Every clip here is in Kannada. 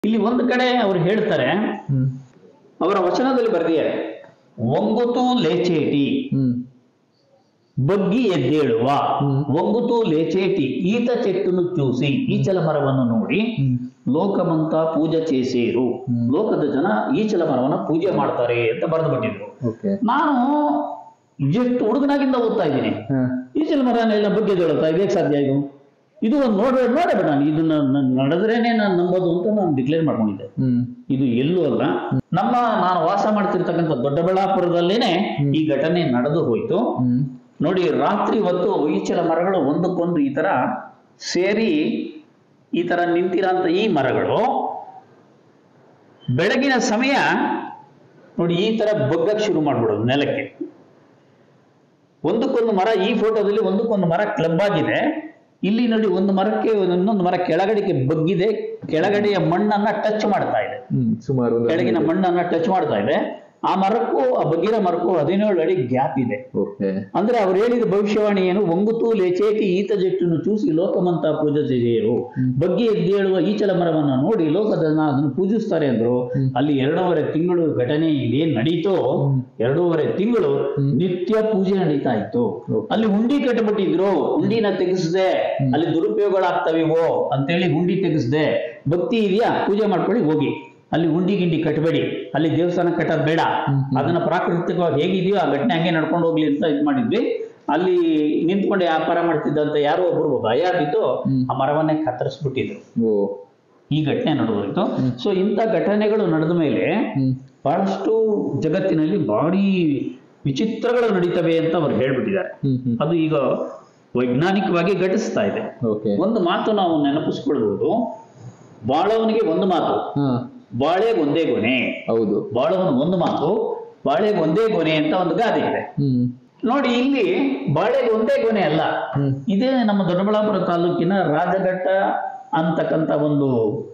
ಇಲ್ಲಿ ಒಂದು ಕಡೆ ಅವ್ರು ಹೇಳ್ತಾರೆ ಹ್ಮ್ ಅವರ ವಚನದಲ್ಲಿ ಬರೆದಿದ್ದಾರೆ ಒಂಗುತು ಲೇಚೇಟಿ ಹ್ಮ್ ಬಗ್ಗಿ ಎದ್ದೇಳುವ ಹ್ಮ್. ಒಂಗುತು ಲೇಚೇಟಿ ಈತ ಚೆಟ್ಟುನು ಚೂಸಿ ಈಚಲ ಮರವನ್ನು ನೋಡಿ ಹ್ಮ್ ಲೋಕಮಂತ ಪೂಜೆ చేసేರು ಹ್ಮ್. ಲೋಕದ ಜನ ಈಚಲ ಮರವನ್ನ ಪೂಜೆ ಮಾಡ್ತಾರೆ ಅಂತ ಬರೆದು ಬಿಟ್ಟಿದ್ರು ಓಕೆ ನಾನು ಎಷ್ಟು ಹುಡುಗನಾಗಿಂದ ಓದ್ತಾ ಇದ್ದೀನಿ ಹಾ ಈಚಲ ಮರನೆಲ್ಲ ಬಗ್ಗೆ ಹೇಳುತ್ತಾ ಇದಕ್ಕೆ ಸಾಧ್ಯ ಇದು ಇದು ಒಂದು ನೋಡ ನೋಡಬೇಡ ನಾನು ಇದನ್ನ ನಾನು ನಡೆದ್ರೇನೆ ನಾನು ನಂಬೋದು ಅಂತ ನಾನು ಡಿಕ್ಲೇರ್ ಮಾಡ್ಕೊಂಡಿದ್ದೆ ಹ್ಮ್ ಇದು ಎಲ್ಲೂ ಅಲ್ಲ ನಮ್ಮ ನಾನು ವಾಸ ಮಾಡ್ತಿರ್ತಕ್ಕಂಥ ದೊಡ್ಡಬಳ್ಳಾಪುರದಲ್ಲೇನೆ ಈ ಘಟನೆ ನಡೆದು ಹೋಯ್ತು ಹ್ಮ್ ನೋಡಿ ರಾತ್ರಿ ಹೊತ್ತು ಈಚಲ ಮರಗಳು ಒಂದಕ್ಕೊಂದು ಈ ತರ ಸೇರಿ ಈ ತರ ನಿಂತಿರೋಂಥ ಈ ಮರಗಳು ಬೆಳಗಿನ ಸಮಯ ನೋಡಿ ಈ ತರ ಬಗ್ಗಕ್ಕೆ ಶುರು ಮಾಡ್ಬಿಡೋದು ನೆಲಕ್ಕೆ ಒಂದಕ್ಕೊಂದು ಮರ ಈ ಫೋಟೋದಲ್ಲಿ ಒಂದಕ್ಕೊಂದು ಮರ ಕ್ಲಬ್ ಆಗಿದೆ ಇಲ್ಲಿ ನೋಡಿ ಒಂದು ಮರಕ್ಕೆ ಇನ್ನೊಂದು ಮರ ಕೆಳಗಡೆಗೆ ಬಗ್ಗಿದೆ ಕೆಳಗಡೆಯ ಮಣ್ಣನ್ನ ಟಚ್ ಮಾಡ್ತಾ ಇದೆ ಹ್ಮ್ ಸುಮಾರು ಒಂದು ಕೆಳಗಿನ ಮಣ್ಣನ್ನ ಟಚ್ ಮಾಡ್ತಾ ಇದೆ ಆ ಮರಕ್ಕೂ ಆ ಬಗ್ಗಿರೋ ಮರಕ್ಕೂ ಹದಿನೇಳು ಅಡಿ ಗ್ಯಾಪ್ ಇದೆ ಓಕೆ ಅಂದ್ರೆ ಅವ್ರು ಹೇಳಿದ ಭವಿಷ್ಯವಾಣಿ ಏನು ಒಂಗುತು ಲೇಚೇಟಿ ಈತ ಜಟ್ಟನ್ನು ಚೂಸಿ ಲೋಕಮಂತ ಪೂಜಿಸಿದರು ಬಗ್ಗಿ ಎದ್ದೇಳುವ ಈಚಲ ಮರವನ್ನ ನೋಡಿ ಲೋಕದ ಜನ ಅದನ್ನು ಪೂಜಿಸ್ತಾರೆ ಅಂದ್ರು ಅಲ್ಲಿ ಎರಡೂವರೆ ತಿಂಗಳು ಘಟನೆ ಇದೇನ್ ನಡೀತೋ ಎರಡೂವರೆ ತಿಂಗಳು ನಿತ್ಯ ಪೂಜೆ ನಡೀತಾ ಇತ್ತು ಅಲ್ಲಿ ಹುಂಡಿ ಕಟ್ಟಿಬಿಟ್ಟಿದ್ರು ಹುಂಡಿನ ತೆಗೆಸ್ದೆ ಅಲ್ಲಿ ದುರುಪಯೋಗಗಳಾಗ್ತವಿವೋ ಅಂತೇಳಿ ಹುಂಡಿ ತೆಗೆಸ್ದೆ ಭಕ್ತಿ ಇದೆಯಾ ಪೂಜೆ ಮಾಡ್ಕೊಳ್ಳಿ ಹೋಗಿ ಅಲ್ಲಿ ಹುಂಡಿ ಗಿಂಡಿ ಕಟ್ಟಬೇಡಿ ಅಲ್ಲಿ ದೇವಸ್ಥಾನ ಕಟ್ಟೋದು ಬೇಡ ಅದನ್ನ ಪ್ರಾಕೃತಿಕವಾಗಿ ಹೇಗಿದೆಯೋ ಆ ಘಟನೆ ಹಂಗೆ ನಡ್ಕೊಂಡು ಹೋಗ್ಲಿ ಅಂತ ಇದು ಮಾಡಿದ್ವಿ ಅಲ್ಲಿ ನಿಂತ್ಕೊಂಡು ವ್ಯಾಪಾರ ಮಾಡ್ತಿದ್ದಂತ ಯಾರೋ ಒಬ್ರು ಭಯ ಬಿದ್ದು ಆ ಮರವನ್ನೇ ಕತ್ತರಿಸ್ಬಿಟ್ಟಿದ್ರು ಓ ಈ ಘಟನೆ ನಡೆದೋಯ್ತು ಸೊ ಇಂಥ ಘಟನೆಗಳು ನಡೆದ ಮೇಲೆ ಹ್ಮ್ ಬಹಳಷ್ಟು ಜಗತ್ತಿನಲ್ಲಿ ಭಾರಿ ವಿಚಿತ್ರಗಳು ನಡೀತವೆ ಅಂತ ಅವ್ರು ಹೇಳ್ಬಿಟ್ಟಿದ್ದಾರೆ ಹ್ಮ್ ಹ್ಮ್ ಅದು ಈಗ ವೈಜ್ಞಾನಿಕವಾಗಿ ಘಟಿಸ್ತಾ ಇದೆ ಓಕೆ ಒಂದು ಮಾತು ನಾವು ನೆನಪಿಸ್ಕೊಳ್ಬಹುದು ಬಾಳವನಿಗೆ ಒಂದು ಮಾತು ಹಾ ಬಾಳೆಗೆ ಒಂದೇ ಗೊನೆ ಹೌದು ಬಾಳವನ ಒಂದು ಮಾತು ಬಾಳೆಗೆ ಒಂದೇ ಗೊನೆ ಅಂತ ಒಂದು ಗಾದೆ ಇದೆ ಹ್ಮ್ ನೋಡಿ ಇಲ್ಲಿ ಬಾಳೆಗೆ ಒಂದೇ ಗೊನೆ ಅಲ್ಲ ಹ್ಮ್ ಇದೇ ನಮ್ಮ ದೊಡ್ಡಬಳ್ಳಾಪುರ ತಾಲೂಕಿನ ರಾಜಘಟ್ಟ ಅಂತಕ್ಕಂಥ ಒಂದು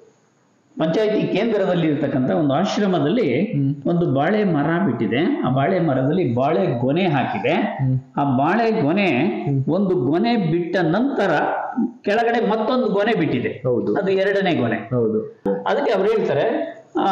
ಪಂಚಾಯತಿ ಕೇಂದ್ರದಲ್ಲಿ ಇರ್ತಕ್ಕಂಥ ಒಂದು ಆಶ್ರಮದಲ್ಲಿ ಹ್ಮ್. ಒಂದು ಬಾಳೆ ಮರ ಬಿಟ್ಟಿದೆ ಆ ಬಾಳೆ ಮರದಲ್ಲಿ ಬಾಳೆ ಗೊನೆ ಹಾಕಿದೆ ಹ್ಮ್. ಆ ಬಾಳೆ ಗೊನೆ ಒಂದು ಗೊನೆ ಬಿಟ್ಟ ನಂತರ ಕೆಳಗಡೆ ಮತ್ತೊಂದು ಗೊನೆ ಬಿಟ್ಟಿದೆ ಹೌದು ಅದು ಎರಡನೇ ಗೊನೆ ಹೌದು ಅದಕ್ಕೆ ಅವ್ರು ಹೇಳ್ತಾರೆ ಆ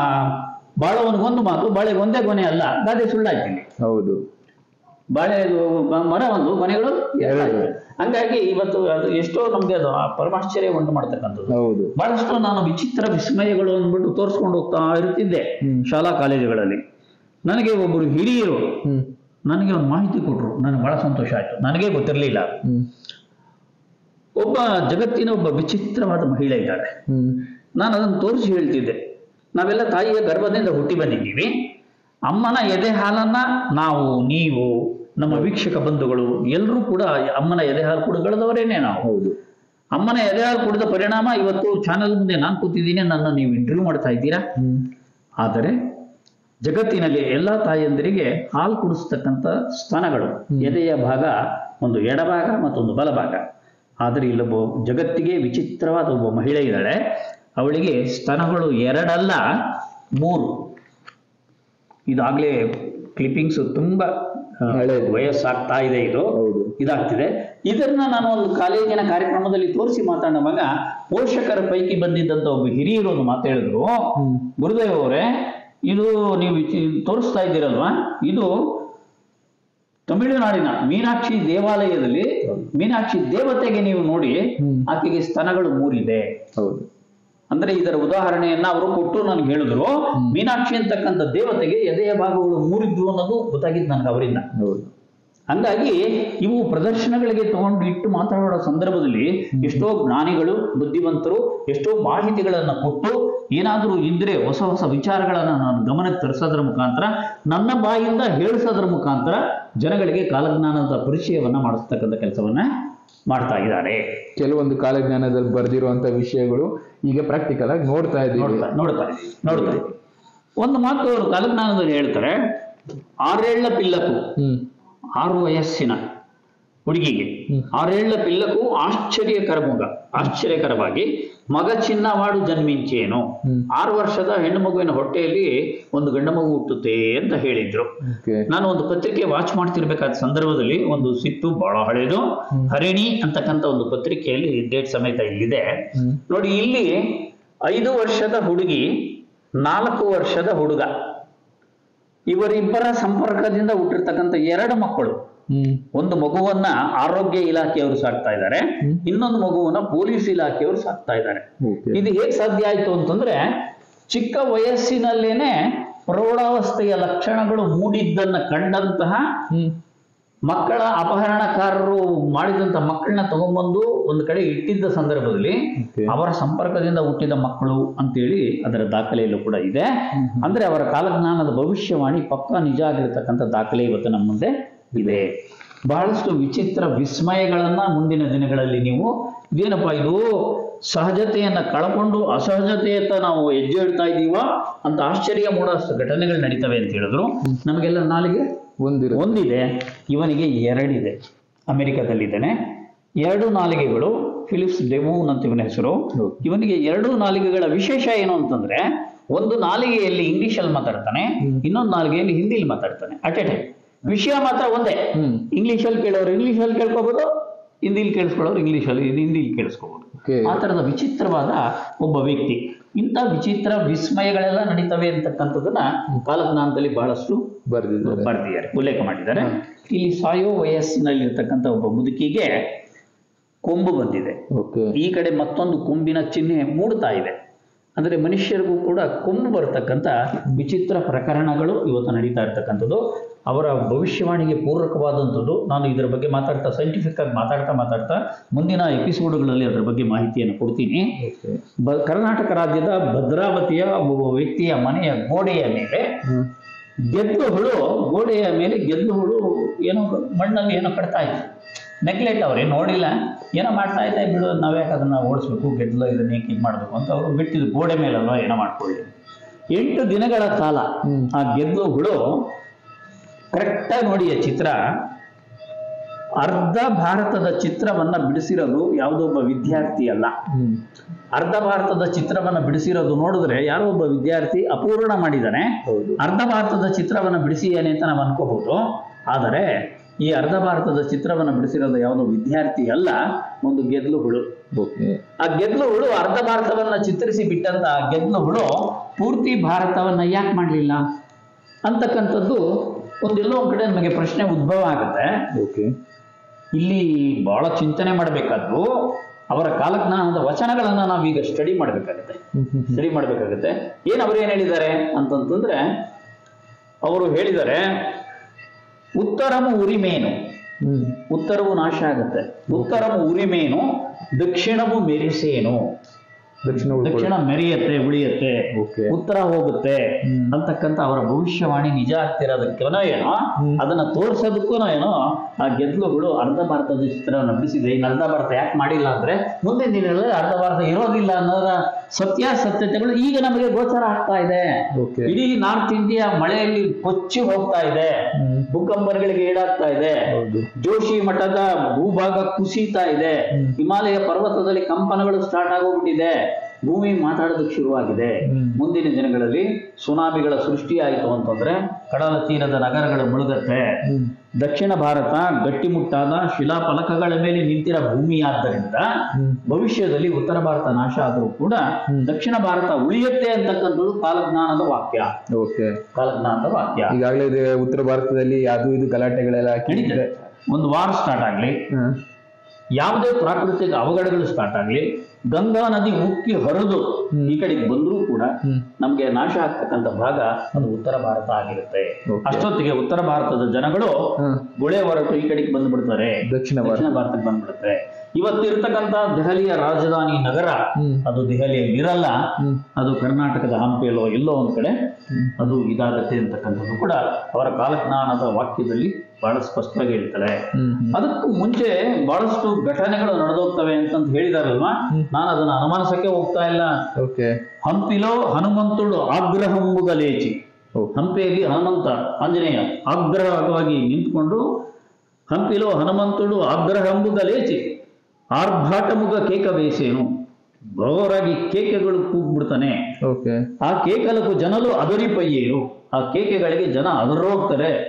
ಬಾಳವನಿಗೊಂದು ಮಾತು ಬಾಳೆಗೆ ಒಂದೇ ಗೊನೆ ಅಲ್ಲ ಗಾದೆ ಸುಳ್ಳಾಗ್ತೀನಿ ಹೌದು ಬಾಳೆ ಬ- ಮರ ಒಂದು ಕೊನೆಗಳು ಎರಡು. ಎರಡು. ಹಂಗಾಗಿ ಇವತ್ತು ಅದು ಎಷ್ಟೋ ನಮ್ಗೆ ಅದು ಆ ಪರಮಾಶ್ಚರ್ಯ ಉಂಟು ಮಾಡ್ತಕ್ಕಂಥದ್ದು ಹೌದು ಬಹಳಷ್ಟು ನಾನು ವಿಚಿತ್ರ ವಿಸ್ಮಯಗಳು ಅಂದ್ಬಿಟ್ಟು ತೋರಿಸ್ಕೊಂಡು ಹೋಗ್ತಾ ಇರ್ತಿದ್ದೆ ಹ್ಮ್. ಶಾಲಾ ಕಾಲೇಜುಗಳಲ್ಲಿ ನನಗೆ ಒಬ್ಬರು ಹಿರಿಯರು ಹ್ಮ್ ನನಗೆ ಒಂದು ಮಾಹಿತಿ ಕೊಟ್ಟರು ನನಗೆ ಬಹಳ ಸಂತೋಷ ಆಯ್ತು ನನಗೆ ಗೊತ್ತಿರಲಿಲ್ಲ ಹ್ಮ್ ಒಬ್ಬ ಜಗತ್ತಿನ ಒಬ್ಬ ವಿಚಿತ್ರವಾದ ಮಹಿಳೆ ಇದ್ದಾಳೆ ಹ್ಮ್ ನಾನು ಅದನ್ನು ತೋರಿಸಿ ಹೇಳ್ತಿದ್ದೆ ನಾವೆಲ್ಲ ತಾಯಿಯ ಗರ್ಭದಿಂದ ಹುಟ್ಟಿ ಬಂದಿದ್ದೀವಿ ಅಮ್ಮನ ಎದೆ ಹಾಲನ್ನ ನಾವು ನೀವು ನಮ್ಮ ವೀಕ್ಷಕ ಬಂಧುಗಳು ಎಲ್ಲರೂ ಕೂಡ ಅಮ್ಮನ ಎದೆ ಹಾಲು ಕುಡಿದವರೇನೆ ನಾವು ಹೌದು ಅಮ್ಮನ ಎದೆ ಹಾಲು ಕುಡಿದ ಪರಿಣಾಮ ಇವತ್ತು ಚಾನಲ್ ಮುಂದೆ ನಾನು ಕೂತಿದ್ದೀನಿ ನನ್ನ ನೀವು ಇಂಟರ್ವ್ಯೂ ಮಾಡ್ತಾ ಇದ್ದೀರಾ ಹ್ಮ್ ಆದರೆ ಜಗತ್ತಿನಲ್ಲಿ ಎಲ್ಲ ತಾಯಂದಿರಿಗೆ ಹಾಲು ಕುಡಿಸ್ತಕ್ಕಂಥ ಸ್ತನಗಳು ಎದೆಯ ಭಾಗ ಒಂದು ಎಡಭಾಗ ಮತ್ತೊಂದು ಬಲಭಾಗ ಆದರೆ ಇಲ್ಲೊಬ್ಬ ಜಗತ್ತಿಗೆ ವಿಚಿತ್ರವಾದ ಒಬ್ಬ ಮಹಿಳೆ ಇದ್ದಾಳೆ ಅವಳಿಗೆ ಸ್ತನಗಳು ಎರಡಲ್ಲ ಮೂರು ಇದಾಗಲೇ ಕ್ಲಿಪ್ಪಿಂಗ್ಸ್ ತುಂಬಾ ಆ, ಹಳೇದು. ವಯಸ್ಸಾಗ್ತಾ ಇದೆ ಇದು ಹೌದು ಇದಾಗ್ತಿದೆ ಇದನ್ನ ನಾನು ಒಂದು ಕಾಲೇಜಿನ ಕಾರ್ಯಕ್ರಮದಲ್ಲಿ ತೋರಿಸಿ ಮಾತಾಡುವಾಗ ಪೋಷಕರ ಪೈಕಿ ಬಂದಿದ್ದಂತ ಒಬ್ಬ ಹಿರಿಯರು ಒಂದು ಮಾತು ಹೇಳಿದ್ರು ಹ್ಮ್ ಗುರುದೇವ್ ಅವರೇ ಇದು ನೀವು ಇಚ್- ತೋರಿಸ್ತಾ ಇದ್ದೀರಲ್ವಾ ಇದು ತಮಿಳುನಾಡಿನ ಮೀನಾಕ್ಷಿ ದೇವಾಲಯದಲ್ಲಿ ಮೀನಾಕ್ಷಿ ದೇವತೆಗೆ ನೀವು ನೋಡಿ ಹ್ಮ್. ಆಕೆಗೆ ಸ್ತನಗಳು ಮೂರಿದೆ ಹೌದು ಅಂದ್ರೆ ಇದರ ಉದಾಹರಣೆಯನ್ನ ಅವರು ಕೊಟ್ಟು ನನಗೆ ಹೇಳಿದ್ರು ಮೀನಾಕ್ಷಿ ಅಂತಕ್ಕಂಥ ದೇವತೆಗೆ ಎದೆಯ ಭಾಗಗಳು ಮೂರಿದ್ವು ಅನ್ನೋದು ಗೊತ್ತಾಗಿದ್ದು ನನಗೆ ಅವರಿಂದ ಹೌದು ಹಂಗಾಗಿ ಇವು ಪ್ರದರ್ಶನಗಳಿಗೆ ತಗೊಂಡು ಇಟ್ಟು ಮಾತಾಡೋ ಸಂದರ್ಭದಲ್ಲಿ ಎಷ್ಟೋ ಜ್ಞಾನಿಗಳು ಬುದ್ಧಿವಂತರು ಎಷ್ಟೋ ಮಾಹಿತಿಗಳನ್ನ ಕೊಟ್ಟು ಏನಾದರೂ ಇದ್ರೆ ಹೊಸ ಹೊಸ ವಿಚಾರಗಳನ್ನ ನಾನು ಗಮನಕ್ಕೆ ತರಿಸೋದ್ರ ಮುಖಾಂತರ ನನ್ನ ಬಾಯಿಂದ ಹೇಳಿಸೋದ್ರ ಮುಖಾಂತರ ಜನಗಳಿಗೆ ಕಾಲಜ್ಞಾನದ ಪರಿಚಯವನ್ನ ಮಾಡಿಸ್ತಕ್ಕಂಥ ಕೆಲಸವನ್ನ ಮಾಡ್ತಾ ಇದ್ದಾರೆ ಕೆಲವೊಂದು ಕಾಲಜ್ಞಾನದಲ್ಲಿ ಬರೆದಿರುವಂತ ವಿಷಯಗಳು ಈಗ ಪ್ರಾಕ್ಟಿಕಲ್ ಆಗಿ ನೋಡ್ತಾ ಇದ್ದೀವಿ ನೋಡ್ತಾ ನೋಡ್ತಾ ಇದ್ದೀವಿ, ನೋಡ್ತಾ ಇದ್ದೀವಿ. ಒಂದು ಮಾತು ಅವರು ಕಾಲಜ್ಞಾನದಲ್ಲಿ ಹೇಳ್ತಾರೆ ಆರೇళ్ల ಪಿಲ್ಲಕು ಹ್ಮ್ ಆರು ವಯಸ್ಸಿನ ಹುಡುಗಿಗೆ ಹ್ಮ್. ಆರೇళ్ల ಪಿಲ್ಲಕು ಆಶ್ಚರ್ಯಕರ ಆಶ್ಚರ್ಯಕರವಾಗಿ ಮಗ ಚಿನ್ನವಾಡು ಜನ್ಮಿಂಚೇನು ಹ್ಮ್. ಆರು ವರ್ಷದ ಹೆಣ್ಣು ಮಗುವಿನ ಹೊಟ್ಟೆಯಲ್ಲಿ ಒಂದು ಗಂಡು ಮಗು ಹುಟ್ಟುತ್ತೆ ಅಂತ ಹೇಳಿದ್ರು ಓಕೆ ನಾನು ಒಂದು ಪತ್ರಿಕೆ ವಾಚ್ ಮಾಡ್ತಿರ್ಬೇಕಾದ ಸಂದರ್ಭದಲ್ಲಿ ಒಂದು ಸಿಟ್ಟು ಬಹಳ ಹಳೇದು ಹರಿಣಿ ಅಂತಕ್ಕಂಥ ಒಂದು ಪತ್ರಿಕೆಯಲ್ಲಿ ಡೇಟ್ ಸಮೇತ ಇಲ್ಲಿದೆ ಹ್ಮ್ ನೋಡಿ ಇಲ್ಲಿ ಐದು ವರ್ಷದ ಹುಡುಗಿ ನಾಲ್ಕು ವರ್ಷದ ಹುಡುಗ ಇವರಿಬ್ಬರ ಸಂಪರ್ಕದಿಂದ ಹುಟ್ಟಿರ್ತಕ್ಕಂಥ ಎರಡು ಮಕ್ಕಳು ಹ್ಮ್ ಒಂದು ಮಗುವನ್ನ ಆರೋಗ್ಯ ಇಲಾಖೆಯವರು ಸಾಕ್ತಾ ಇದ್ದಾರೆ ಹ್ಮ್. ಇನ್ನೊಂದು ಮಗುವನ್ನ ಪೊಲೀಸ್ ಇಲಾಖೆಯವರು ಸಾಕ್ತಾ ಇದ್ದಾರೆ ಓಕೆ ಇದು ಹೇಗೆ ಸಾಧ್ಯ ಆಯ್ತು ಅಂತಂದ್ರೆ ಚಿಕ್ಕ ವಯಸ್ಸಿನಲ್ಲೇನೆ ಪ್ರೌಢಾವಸ್ಥೆಯ ಲಕ್ಷಣಗಳು ಮೂಡಿದ್ದನ್ನ ಕಂಡಂತಹ ಹ್ಮ್ ಮಕ್ಕಳ ಅಪಹರಣಕಾರರು ಮಾಡಿದಂತ ಮಕ್ಕಳನ್ನ ತಗೊಂಡ್ಬಂದು ಒಂದು ಕಡೆ ಇಟ್ಟಿದ್ದ ಸಂದರ್ಭದಲ್ಲಿ Okay. ಅವರ ಸಂಪರ್ಕದಿಂದ ಹುಟ್ಟಿದ ಮಕ್ಕಳು ಅಂತೇಳಿ ಅದರ ದಾಖಲೆಯಲ್ಲೂ ಕೂಡ ಇದೆ ಅಂದ್ರೆ ಅವರ ಕಾಲಜ್ಞಾನದ ಭವಿಷ್ಯವಾಣಿ ಪಕ್ಕಾ ನಿಜ ಆಗಿರ್ತಕ್ಕಂಥ ದಾಖಲೆ ಇವತ್ತು ನಮ್ಮ ಮುಂದೆ ಇದೆ ಬಹಳಷ್ಟು ವಿಚಿತ್ರ ವಿಸ್ಮಯಗಳನ್ನ ಮುಂದಿನ ದಿನಗಳಲ್ಲಿ ನೀವು ಇದೇನಪ್ಪ ಇದು ಸಹಜತೆಯನ್ನ ಕಳ್ಕೊಂಡು ಅಸಹಜತೆಯತ್ತ ನಾವು ಹೆಜ್ಜೆ ಇಡ್ತಾ ಇದ್ದೀವ ಅಂತ ಆಶ್ಚರ್ಯ ಮೂಡೋಷ್ಟು ಘಟನೆಗಳು ನಡೀತವೆ ಅಂತ ಹೇಳಿದ್ರು ನಮಗೆಲ್ಲ ನಾಲಿಗೆ ಒಂದಿರ ಒಂದಿದೆ ಇವನಿಗೆ ಎರಡಿದೆ ಅಮೆರಿಕದಲ್ಲಿದ್ದಾನೆ ಎರಡು ನಾಲಿಗೆಗಳು ಫಿಲಿಪ್ಸ್ ಡೆಮೂನ್ ಅಂತ ಇವನ ಹೆಸರು ಹೌದು. ಇವನಿಗೆ ಎರಡು ನಾಲಿಗೆಗಳ ವಿಶೇಷ ಏನು ಅಂತಂದ್ರೆ ಒಂದು ನಾಲಿಗೆಯಲ್ಲಿ ಇಂಗ್ಲಿಷಲ್ಲಿ ಮಾತಾಡ್ತಾನೆ ಇನ್ನೊಂದು ನಾಲಿಗೆಯಲ್ಲಿ ಹಿಂದಿಲಿ ಮಾತಾಡ್ತಾನೆ ಅಟ್ ಎ ಟೈಮ್ ವಿಷಯ ಮಾತ್ರ ಒಂದೇ ಹ್ಮ್ ಇಂಗ್ಲಿಷಲ್ಲಿ ಕೇಳೋರು ಇಂಗ್ಲಿಷಲ್ಲಿ ಕೇಳ್ಕೋಬಹುದು ಹಿಂದಿಲಿ ಕೇಳಿಸ್ಕೊಳ್ಳೋರು ಇಂಗ್ಲಿಷಲ್ಲಿ ಹಿಂದಿಲಿ ಕೇಳಿಸ್ಕೋಬಹುದು ಓಕೆ ಆ ಥರದ ವಿಚಿತ್ರವಾದ ಒಬ್ಬ ವ್ಯಕ್ತಿ ಇಂಥ ವಿಚಿತ್ರ ವಿಸ್ಮಯಗಳೆಲ್ಲ ನಡೀತವೆ ಅಂತಕ್ಕಂಥದ್ದನ್ನ ಕಾಲಜ್ಞಾನದಲ್ಲಿ ಬಹಳಷ್ಟು ಬರ್ದಿದ್ದಾರೆ ಬರೆದಿದ್ದಾರೆ ಉಲ್ಲೇಖ ಮಾಡಿದ್ದಾರೆ ಇಲ್ಲಿ ಸಾಯೋ ವಯಸ್ಸಿನಲ್ಲಿರ್ತಕ್ಕಂಥ ಒಬ್ಬ ಮುದುಕಿಗೆ ಕೊಂಬು ಬಂದಿದೆ ಓಕೆ ಈ ಕಡೆ ಮತ್ತೊಂದು ಕೊಂಬಿನ ಚಿಹ್ನೆ ಮೂಡ್ತಾ ಇದೆ ಅಂದ್ರೆ ಮನುಷ್ಯರಿಗೂ ಕೂಡ ಕೊಂಬು ಬರತಕ್ಕಂಥ ವಿಚಿತ್ರ ಪ್ರಕರಣಗಳು ಇವತ್ತು ನಡೀತಾ ಇರ್ತಕ್ಕಂಥದ್ದು ಅವರ ಭವಿಷ್ಯವಾಣಿಗೆ ಪೂರಕವಾದಂಥದ್ದು ನಾನು ಇದರ ಬಗ್ಗೆ ಮಾತಾಡ್ತಾ ಸೈಂಟಿಫಿಕ್ ಆಗಿ ಮಾತಾಡ್ತಾ ಮಾತಾಡ್ತಾ ಮುಂದಿನ ಎಪಿಸೋಡ್ಗಳಲ್ಲಿ ಅದರ ಬಗ್ಗೆ ಮಾಹಿತಿಯನ್ನು ಕೊಡ್ತೀನಿ ಓಕೆ ಬ ಕರ್ನಾಟಕ ರಾಜ್ಯದ ಭದ್ರಾವತಿಯ ಒಬ್ಬ ವ್ಯಕ್ತಿಯ ಮನೆಯ ಗೋಡೆಯ ಮೇಲೆ ಹ್ಮ್ ಗೆದ್ಲು ಹುಳು ಗೋಡೆಯ ಮೇಲೆ ಗೆದ್ಲು ಹುಳು ಏನೋ ಮಣ್ಣಲ್ಲಿ ಏನೋ ಕಟ್ತಾ ಇತ್ತು ನೆಗ್ಲೆಕ್ಟ್ ಅವ್ರೆ ನೋಡಿಲ್ಲ ಏನೋ ಮಾಡ್ತಾ ಇದ್ದೆ ಬಿಡು ನಾವ್ಯಾಕೆ ಅದನ್ನ ಓಡಿಸ್ಬೇಕು ಗೆದ್ಲು ಇದನ್ನ ಏಕೆ ಇದು ಮಾಡಬೇಕು ಅಂತ ಅವರು ಬಿಟ್ಟಿದ್ದು ಗೋಡೆ ಮೇಲಲ್ವ ಏನೋ ಮಾಡ್ಕೊಳ್ಳಿ ಎಂಟು ದಿನಗಳ ಕಾಲ ಹ್ಮ್. ಆ ಗೆದ್ಲು ಹುಳು ಕರೆಕ್ಟಾಗಿ ನೋಡಿ ಆ ಚಿತ್ರ ಅರ್ಧ ಭಾರತದ ಚಿತ್ರವನ್ನ ಬಿಡಿಸಿರೋದು ಯಾವುದೋ ಒಬ್ಬ ವಿದ್ಯಾರ್ಥಿ ಅಲ್ಲ ಹ್ಮ್ ಅರ್ಧ ಭಾರತದ ಚಿತ್ರವನ್ನ ಬಿಡಿಸಿರೋದು ನೋಡಿದ್ರೆ ಯಾರೋ ಒಬ್ಬ ವಿದ್ಯಾರ್ಥಿ ಅಪೂರ್ಣ ಮಾಡಿದ್ದಾನೆ ಹೌದು ಅರ್ಧ ಭಾರತದ ಚಿತ್ರವನ್ನು ಬಿಡಿಸಿಯಾನೆ ಅಂತ ನಾವು ಅನ್ಕೋಬಹುದು ಆದರೆ ಈ ಅರ್ಧ ಭಾರತದ ಚಿತ್ರವನ್ನು ಬಿಡಿಸಿರೋದು ಯಾವುದೋ ವಿದ್ಯಾರ್ಥಿ ಅಲ್ಲ ಒಂದು ಗೆದ್ಲು ಹುಳು ಓಕೆ ಆ ಗೆದ್ಲು ಹುಳು ಅರ್ಧ ಭಾರತವನ್ನ ಚಿತ್ರಿಸಿ ಬಿಟ್ಟಂತ ಆ ಗೆದ್ಲು ಹುಳು ಪೂರ್ತಿ ಭಾರತವನ್ನ ಯಾಕೆ ಮಾಡಲಿಲ್ಲ ಅಂತಕ್ಕಂಥದ್ದು ಒಂದೆಲ್ಲೋ ಒಂದ್ ಕಡೆ ನಮಗೆ ಪ್ರಶ್ನೆ ಉದ್ಭವ ಆಗುತ್ತೆ ಓಕೆ ಇಲ್ಲಿ ಬಹಳ ಚಿಂತನೆ ಮಾಡಬೇಕಾದ್ದು ಅವರ ಕಾಲಜ್ಞಾನದ ವಚನಗಳನ್ನ ನಾವೀಗ ಸ್ಟಡಿ ಮಾಡಬೇಕಾಗುತ್ತೆ ಹ್ಮ್ ಹ್ಮ್ ಸ್ಟಡಿ ಮಾಡಬೇಕಾಗುತ್ತೆ ಏನು ಅವ್ರು ಏನು ಹೇಳಿದ್ದಾರೆ ಅಂತಂತಂದ್ರೆ ಅವರು ಹೇಳಿದ್ದಾರೆ ಉತ್ತರಮು ಉರಿಮೇನು ಹ್ಮ್ ಉತ್ತರವು ನಾಶ ಆಗುತ್ತೆ ಉತ್ತರಮು ಉರಿಮೇನು ದಕ್ಷಿಣವು ಮೆರಿಸೇನು ದಕ್ಷಿಣ ಉಳ್ಕೊಳ್ಳಿ. ದಕ್ಷಿಣ ಮೆರೆಯತ್ತೆ ಉಳಿಯತ್ತೆ ಓಕೆ ಉತ್ತರ ಹೋಗುತ್ತೆ ಹ್ಮ್. ಅಂತಕ್ಕಂಥ ಅವರ ಭವಿಷ್ಯವಾಣಿ ನಿಜ ಆಗ್ತಿರೋದಕ್ಕೇನೋ ಏನೋ ಹ್ಮ್. ಅದನ್ನ ತೋರ್ಸೋದಕ್ಕೂ ಏನೋ ಆ ಗೆದ್ಲುಗಳು ಅರ್ಧ ಭಾರತದ ಚಿತ್ರವನ್ನು ಬಿಡಿಸಿದೆ ಇನ್ನು ಅರ್ಧ ಭಾರತ ಯಾಕೆ ಮಾಡಿಲ್ಲ ಅಂದ್ರೆ ಮುಂದಿನ ದಿನಗಳಲ್ಲಿ ಅರ್ಧ ಭಾರತ ಇರೋದಿಲ್ಲ ಅನ್ನೋದ ಸತ್ಯಾಸತ್ಯತೆಗಳು ಈಗ ನಮಗೆ ಗೋಚರ ಆಗ್ತಾ ಇದೆ ಓಕೆ ಇಡೀ ನಾರ್ತ್ ಇಂಡಿಯಾ ಮಳೆಯಲ್ಲಿ ಕೊಚ್ಚಿ ಹೋಗ್ತಾ ಇದೆ ಹ್ಮ್ ಭೂಕಂಪಗಳಿಗೆ ಈಡಾಗ್ತಾ ಇದೆ ಹೌದು ಜೋಶಿ ಮಠದ ಭೂಭಾಗ ಕುಸಿತಾ ಇದೆ ಹ್ಮ್. ಹಿಮಾಲಯ ಪರ್ವತದಲ್ಲಿ ಕಂಪನಗಳು ಸ್ಟಾರ್ಟ್ ಆಗೋಗ್ಬಿಟ್ಟಿದೆ ಭೂಮಿ ಮಾತಾಡೋದಕ್ಕೆ ಶುರುವಾಗಿದೆ ಹ್ಮ್. ಮುಂದಿನ ದಿನಗಳಲ್ಲಿ ಸುನಾಮಿಗಳ ಸೃಷ್ಟಿ ಆಯಿತು ಅಂತಂದ್ರೆ ಕಡಲ ತೀರದ ನಗರಗಳು ಮುಳುಗತ್ತೆ ಹ್ಮ್ ದಕ್ಷಿಣ ಭಾರತ ಗಟ್ಟಿಮುಟ್ಟಾದ ಶಿಲಾಫಲಕಗಳ ಮೇಲೆ ನಿಂತಿರೋ ಭೂಮಿಯಾದ್ದರಿಂದ ಹ್ಮ್ ಭವಿಷ್ಯದಲ್ಲಿ ಉತ್ತರ ಭಾರತ ನಾಶ ಆದರೂ ಕೂಡ ಹ್ಮ್. ದಕ್ಷಿಣ ಭಾರತ ಉಳಿಯುತ್ತೆ ಅಂತಕ್ಕಂಥದ್ದು ಕಾಲಜ್ಞಾನದ ವಾಕ್ಯ ಓಕೆ ಕಾಲಜ್ಞಾನದ ವಾಕ್ಯ ಈಗಾಗಲೇ ಇದು ಉತ್ತರ ಭಾರತದಲ್ಲಿ ಅದು ಇದು ಗಲಾಟೆಗಳೆಲ್ಲ ನಡೀತದೆ ಒಂದು ವಾರ್ ಸ್ಟಾರ್ಟ್ ಆಗ್ಲಿ ಹ್ಮ್ ಯಾವುದೇ ಪ್ರಾಕೃತಿಕ ಅವಘಡಗಳು ಸ್ಟಾರ್ಟ್ ಆಗಲಿ ಗಂಗಾ ನದಿ ಉಕ್ಕಿ ಹರಿದು ಹ್ಮ್. ಈ ಕಡೆಗೆ ಬಂದರೂ ಕೂಡ ಹ್ಮ್ ನಮಗೆ ನಾಶ ಆಗ್ತಕ್ಕಂಥ ಭಾಗ ಅದು ಉತ್ತರ ಭಾರತ ಆಗಿರುತ್ತೆ Okay. ಅಷ್ಟೊತ್ತಿಗೆ ಉತ್ತರ ಭಾರತದ ಜನಗಳು ಹ್ಮ್ ಗುಳೆ ಹೊರಟು ಈ ಕಡೆಗೆ ಬಂದ್ಬಿಡ್ತಾರೆ ದಕ್ಷಿಣ ಭಾರತ ದಕ್ಷಿಣ ಭಾರತಕ್ಕೆ ಬಂದ್ಬಿಡುತ್ತೆ ಇವತ್ತಿರ್ತಕ್ಕಂಥ ದೆಹಲಿಯ ರಾಜಧಾನಿ ನಗರ ಹ್ಮ್ ಅದು ದೆಹಲಿಯಲ್ಲಿ ಇರಲ್ಲ ಹ್ಮ್ ಅದು ಕರ್ನಾಟಕದ ಹಂಪಿಯಲ್ಲೋ ಎಲ್ಲೋ ಒಂದ್ ಕಡೆ ಹ್ಮ್. ಅದು ಇದಾಗತ್ತೆ ಅಂತಕ್ಕಂಥದ್ದು ಕೂಡ ಅವರ ಕಾಲಜ್ಞಾನದ ವಾಕ್ಯದಲ್ಲಿ ಬಹಳ ಸ್ಪಷ್ಟವಾಗಿ ಹೇಳ್ತಾರೆ ಹ್ಮ್ ಹ್ಮ್ ಅದಕ್ಕೂ ಮುಂಚೆ ಬಹಳಷ್ಟು ಘಟನೆಗಳು ನಡೆದೋಗ್ತವೆ ಅಂತಂತ ಹೇಳಿದಾರಲ್ವಾ ಹ್ಮ್. ನಾನು ಅದನ್ನ ಅನುಮಾನಿಸಕ್ಕೆ ಹೋಗ್ತಾ ಇಲ್ಲ ಓಕೆ ಹಂಪಿಲೋ ಹನುಮಂತುಡು ಆಗ್ರಹಂಬುಗಲೇಚಿ ಓಕೆ ಹಂಪಿಯಲ್ಲಿ ಹನುಮಂತ ಆಂಜನೇಯ ಆಗ್ರಹವಾಗಿ ನಿಂತ್ಕೊಂಡು ಹಂಪಿಲೋ ಹನುಮಂತುಡು ಆಗ್ರಹಂಬುಗಲೇಚಿ ಆರ್ಭಾಟಮುಗ ಕೇಕ ಬೇಸೇನು ಬರೋರಾಗಿ ಕೇಕೆಗಳು ಕೂಗ್ಬಿಡ್ತಾನೆ ಓಕೆ ಆ ಕೇಕలకు ಜನರು ಅದರಿಪಯ್ಯೇರು ಆ ಕೇಕೆಗಳಿಗೆ ಜನ ಅದರೋಗ್ತಾರೆ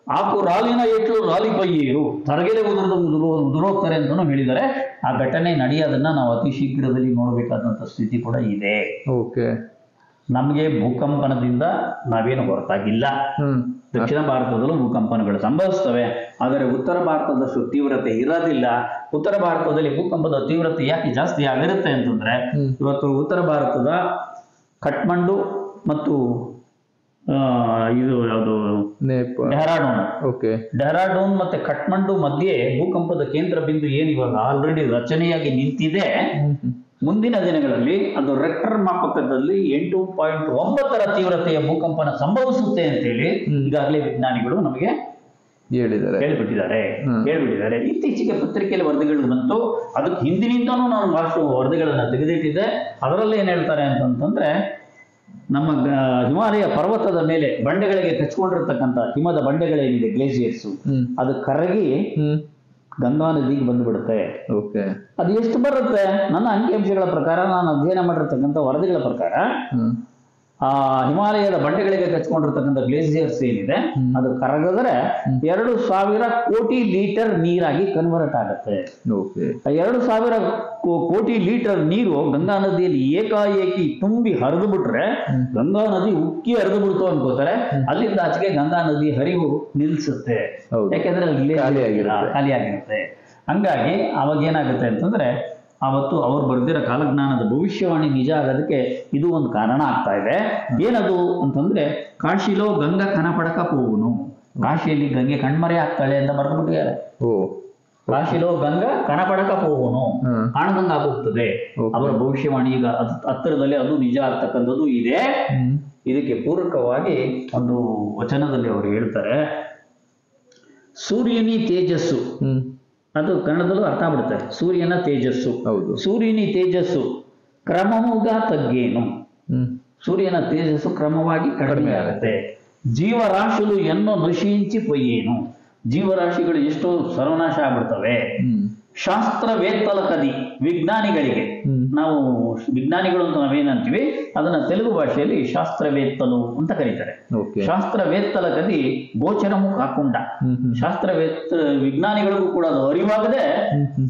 ಆಕು ರಾಲಿನ ಎಟ್ಲು ರಾಲಿ ಪಯ್ಯರು ತರಗೆಲೆ ಉದುರದ ಉದುರು ಉದುರೋಗ್ತಾರೆ ಅಂತಲೂ ಹೇಳಿದ್ದಾರೆ ಆ ಘಟನೆ ನಡೆಯೋದನ್ನ ನಾವು ಅತಿ ಶೀಘ್ರದಲ್ಲಿ ನೋಡಬೇಕಾದಂಥ ಸ್ಥಿತಿ ಕೂಡ ಇದೆ ಓಕೆ ನಮಗೆ ಭೂಕಂಪನದಿಂದ ನಾವೇನು ಹೊರತಾಗಿಲ್ಲ ಹ್ಮ್ ದಕ್ಷಿಣ ಭಾರತದಲ್ಲೂ ಭೂಕಂಪನಗಳು ಸಂಭವಿಸ್ತವೆ ಆದರೆ ಉತ್ತರ ಭಾರತದಷ್ಟು ತೀವ್ರತೆ ಇರೋದಿಲ್ಲ ಉತ್ತರ ಭಾರತದಲ್ಲಿ ಭೂಕಂಪದ ತೀವ್ರತೆ ಯಾಕೆ ಜಾಸ್ತಿ ಆಗಿರುತ್ತೆ ಅಂತಂದ್ರೆ ಹ್ಮ್. ಇವತ್ತು ಉತ್ತರ ಭಾರತದ ಕಠ್ಮಂಡು ಮತ್ತು ಆ, ಇದು ಯಾವುದು ನೇಪ ಡೆಹರಾಡೂನ್ ಓಕೆ ಡೆಹರಾಡೂನ್ ಮತ್ತೆ ಕಠ್ಮಂಡು ಮಧ್ಯೆ ಭೂಕಂಪದ ಕೇಂದ್ರ ಬಿಂದು ಏನು ಇವಾಗ ಆಲ್ರೆಡಿ ರಚನೆಯಾಗಿ ನಿಂತಿದೆ ಮುಂದಿನ ದಿನಗಳಲ್ಲಿ ಅದು ರೆಕ್ಟರ್ ಮಾಪಕದಲ್ಲಿ ಎಂಟು ಪಾಯಿಂಟ್ ಒಂಬತ್ತರ ತೀವ್ರತೆಯ ಭೂಕಂಪನ ಸಂಭವಿಸುತ್ತೆ ಅಂತೇಳಿ ಹ್ಮ್. ಈಗಾಗಲೇ ವಿಜ್ಞಾನಿಗಳು ನಮಗೆ ಹೇಳಿದ್ದಾರೆ ಹೇಳ್ಬಿಟ್ಟಿದ್ದಾರೆ ಹ್ಮ್. ಹೇಳ್ಬಿಟ್ಟಿದ್ದಾರೆ ಇತ್ತೀಚೆಗೆ ಪತ್ರಿಕೆಯಲ್ಲಿ ವರದಿಗಳು ಬಂತು ಅದಕ್ಕೆ ಹಿಂದಿನಿಂದನೂ ನಾನು ಬಹಳಷ್ಟು ವರದಿಗಳನ್ನ ತೆಗೆದಿಟ್ಟಿದ್ದೆ ಅದರಲ್ಲಿ ಏನ್ ಹೇಳ್ತಾರೆ ಅಂತಂತಂದ್ರೆ ನಮ್ಮ ಗ- ಹಿಮಾಲಯ ಪರ್ವತದ ಮೇಲೆ ಬಂಡೆಗಳಿಗೆ ಕಚ್ಕೊಂಡಿರ್ತಕ್ಕಂಥ ಹಿಮದ ಬಂಡೆಗಳೇನಿದೆ ಗ್ಲೇಸಿಯರ್ಸ್ ಹ್ಮ್ ಅದು ಕರಗಿ ಹ್ಮ್ ಗಂಗಾ ನದಿಗೆ ಬಂದುಬಿಡುತ್ತೆ ಓಕೆ ಅದು ಎಷ್ಟು ಬರುತ್ತೆ ನನ್ನ ಅಂಕಿಅಂಶಗಳ ಪ್ರಕಾರ ನಾನು ಅಧ್ಯಯನ ಮಾಡಿರ್ತಕ್ಕಂಥ ವರದಿಗಳ ಪ್ರಕಾರ ಹ್ಮ್ ಆ ಹಿಮಾಲಯದ ಬಂಡೆಗಳಿಗೆ ಕಚ್ಕೊಂಡಿರ್ತಕ್ಕಂಥ ಗ್ಲೇಸಿಯರ್ಸ್ ಏನಿದೆ ಹ್ಮ್. ಅದು ಕರಗಿದ್ರೆ ಎರಡು ಸಾವಿರ ಕೋಟಿ ಲೀಟರ್ ನೀರಾಗಿ ಕನ್ವರ್ಟ್ ಆಗುತ್ತೆ ಓಕೆ ಆ ಎರಡು ಸಾವಿರ ಕೋ- ಕೋಟಿ ಲೀಟರ್ ನೀರು ಗಂಗಾ ನದಿಯಲ್ಲಿ ಏಕಾಏಕಿ ತುಂಬಿ ಹರಿದು ಬಿಟ್ರೆ ಹ್ಮ್. ಗಂಗಾ ನದಿ ಉಕ್ಕಿ ಹರಿದು ಬಿಡ್ತು ಅನ್ಕೋತಾರೆ ಅಲ್ಲಿಂದ ಆಚೆಗೆ ಗಂಗಾ ನದಿ ಹರಿವು ನಿಲ್ಸುತ್ತೆ ಹೌದು. ಯಾಕೆಂದ್ರೆ ಅಲ್ಲಿ glacier ಖಾಲಿಯಾಗಿರುತ್ತೆ. ಖಾಲಿಯಾಗಿರುತ್ತೆ ಹಂಗಾಗಿ ಅವಾಗ ಏನಾಗುತ್ತೆ ಅಂತಂದ್ರೆ ಅವತ್ತು ಅವ್ರು ಬರ್ದಿರೋ ಕಾಲಜ್ಞಾನದ ಭವಿಷ್ಯವಾಣಿ ನಿಜ ಆಗೋದಕ್ಕೆ ಇದು ಒಂದು ಕಾರಣ ಆಗ್ತಾ ಇದೆ ಏನದು ಅಂತಂದ್ರೆ ಕಾಶಿಲೋ ಗಂಗಾ ಕನಪಡಕ ಪೋಗುನು ಕಾಶಿಯಲ್ಲಿ ಗಂಗೆ ಕಣ್ಮರೆ ಆಗ್ತಾಳೆ ಅಂತ ಬರ್ದ್ಬಿಟ್ಟಿದ್ದಾರೆ ಓ ಕಾಶಿಲೋ ಗಂಗಾ ಕನಪಡಕ ಪೋಗುನು ಹ್ಮ್ ಕಾಣದಂಗ ಆಗೋಗ್ತದೆ Okay. ಅವರ ಭವಿಷ್ಯವಾಣಿ ಈಗ ಅದ್- ಹತ್ತಿರದಲ್ಲಿ ಅದು ನಿಜ ಆಗ್ತಕ್ಕಂಥದ್ದು ಇದೆ ಹ್ಮ್ ಇದಕ್ಕೆ ಪೂರಕವಾಗಿ ಒಂದು ವಚನದಲ್ಲಿ ಅವರು ಹೇಳ್ತಾರೆ ಸೂರ್ಯನಿ ತೇಜಸ್ಸು ಹ್ಮ್ ಅದು ಕನ್ನಡದಲ್ಲೂ ಅರ್ಥ ಆಗ್ಬಿಡುತ್ತೆ ಸೂರ್ಯನ ತೇಜಸ್ಸು ಹೌದು ಸೂರ್ಯನಿ ತೇಜಸ್ಸು ಕ್ರಮಮುಗ ತಗ್ಗೇನು ಹ್ಮ್ ಸೂರ್ಯನ ತೇಜಸ್ಸು ಕ್ರಮವಾಗಿ ಕಡಿಮೆ ಆಗುತ್ತೆ ಜೀವರಾಶುಲು ಎನ್ನೋ ನಶಿಂಚಿ ಪೊಯ್ಯೇನು ಜೀವರಾಶಿಗಳು ಎಷ್ಟೋ ಸರ್ವನಾಶ ಆಗ್ಬಿಡ್ತವೆ ಹ್ಮ್ ಶಾಸ್ತ್ರವೇತ್ತಲ ಕದಿ ವಿಜ್ಞಾನಿಗಳಿಗೆ ಹ್ಮ್ ನಾವು ವಿಜ್ಞಾನಿಗಳು ಅಂತ ನಾವೇನಂತೀವಿ ಅದನ್ನ ತೆಲುಗು ಭಾಷೆಯಲ್ಲಿ ಶಾಸ್ತ್ರವೇತ್ತಲು ಅಂತ ಕರೀತಾರೆ ಓಕೆ ಶಾಸ್ತ್ರವೇತ್ತಲ ಕದಿ ಗೋಚರಮು ಕಾಕುಂಡ ಹ್ಮ್ ಹ್ಮ್ ಶಾಸ್ತ್ರವೇತ್ತ ವಿಜ್ಞಾನಿಗಳಿಗೂ ಕೂಡ ಅದು ಅರಿವಾಗದೆ ಹ್ಮ್ ಹ್ಮ್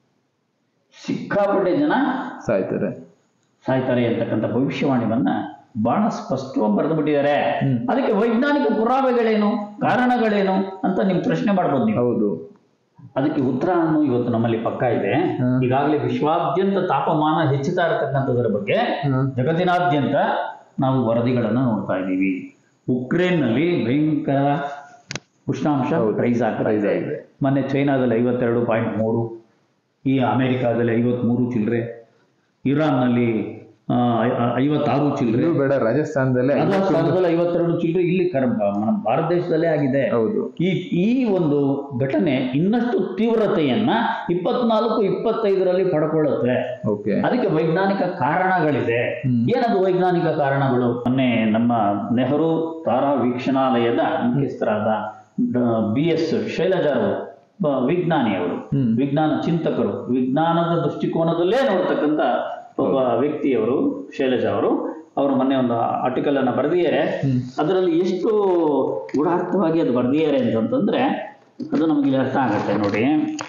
ಸಿಕ್ಕಾಪಟ್ಟೆ ಜನ ಸಾಯ್ತಾರೆ ಸಾಯ್ತಾರೆ ಅಂತಕ್ಕಂಥ ಭವಿಷ್ಯವಾಣಿವನ್ನ ಬಹಳ ಸ್ಪಷ್ಟವಾಗಿ ಬರೆದು ಬಿಟ್ಟಿದ್ದಾರೆ ಹ್ಮ್. ಅದಕ್ಕೆ ವೈಜ್ಞಾನಿಕ ಪುರಾವೆಗಳೇನು ಕಾರಣಗಳೇನು ಅಂತ ನಿಮ್ ಪ್ರಶ್ನೆ ಮಾಡ್ಬೋದು ನೀವು ಹೌದು ಅದಕ್ಕೆ ಉತ್ತರವನ್ನು ಇವತ್ತು ನಮ್ಮಲ್ಲಿ ಪಕ್ಕ ಇದೆ ಹ್ಮ್. ಈಗಾಗಲೇ ವಿಶ್ವಾದ್ಯಂತ ತಾಪಮಾನ ಹೆಚ್ಚುತ್ತಾ ಇರತಕ್ಕಂಥದ್ರ ಬಗ್ಗೆ ಹ್ಮ್ ಜಗತ್ತಿನಾದ್ಯಂತ ನಾವು ವರದಿಗಳನ್ನು ನೋಡ್ತಾ ಇದ್ದೀವಿ ಉಕ್ರೇನ್ನಲ್ಲಿ ಭಯಂಕರ ಉಷ್ಣಾಂಶ ಹೌದು. ರೈಸ್ ಆಗ್ತಾ Rise ಇದೆ ಆಗಿದೆ. ಮೊನ್ನೆ ಚೈನಾದಲ್ಲಿ ಐವತ್ತೆರಡು ಪಾಯಿಂಟ್ ಮೂರು ಈ ಅಮೆರಿಕಾದಲ್ಲಿ ಐವತ್ಮೂರು ಚಿಲ್ಲರೆ ಇರಾನ್ನಲ್ಲಿ ಆ, ಐ- ಐವತ್ತಾರು ಚಿಲ್ಲರೆ ಇದು ಬೇಡ ರಾಜಸ್ಥಾನದಲ್ಲೇ ರಾಜಸ್ಥಾನದಲ್ಲಿ ಐವತ್ತೆರಡು ಚಿಲ್ಲರೆ ಇಲ್ಲಿ ಕರ್ ನಮ್ಮ ಭಾರತ ದೇಶದಲ್ಲೇ ಆಗಿದೆ ಹೌದು ಈ ಈ ಒಂದು ಘಟನೆ ಇನ್ನಷ್ಟು ತೀವ್ರತೆಯನ್ನ ಇಪ್ಪತ್ನಾಲ್ಕು ಇಪ್ಪತ್ತೈದರಲ್ಲಿ ಪಡ್ಕೊಳ್ಳುತ್ತೆ ಓಕೆ ಅದಕ್ಕೆ ವೈಜ್ಞಾನಿಕ ಕಾರಣಗಳಿದೆ ಹ್ಮ್. ಏನದು ವೈಜ್ಞಾನಿಕ ಕಾರಣಗಳು ಮೊನ್ನೆ ನಮ್ಮ ನೆಹರು ತಾರಾ ವೀಕ್ಷಣಾಲಯದ ಮುಖ್ಯಸ್ಥರಾದ ಬಿ ಎಸ್ ಶೈಲಜಾರು ಬ- ವಿಜ್ಞಾನಿ ಅವರು ಹ್ಮ್. ವಿಜ್ಞಾನ ಚಿಂತಕರು ವಿಜ್ಞಾನದ ದೃಷ್ಟಿಕೋನದಲ್ಲೇ ನೋಡ್ತಕ್ಕಂಥ ಒಬ್ಬ ವ್ಯಕ್ತಿಯವರು ಶೈಲಜಾ ಅವರು ಅವರು ಮೊನ್ನೆ ಒಂದು ಆರ್ಟಿಕಲ್ ಅನ್ನ ಬರೆದಿದ್ದಾರೆ ಹ್ಮ್. ಅದರಲ್ಲಿ ಎಷ್ಟು ಗೂಢಾರ್ಥವಾಗಿ ಅದು ಬರೆದಿದ್ದಾರೆ ಅಂತಂತಂದ್ರೆ ಅದು ನಮಗೆ ಇಲ್ಲಿ ಅರ್ಥ ಆಗತ್ತೆ ನೋಡಿ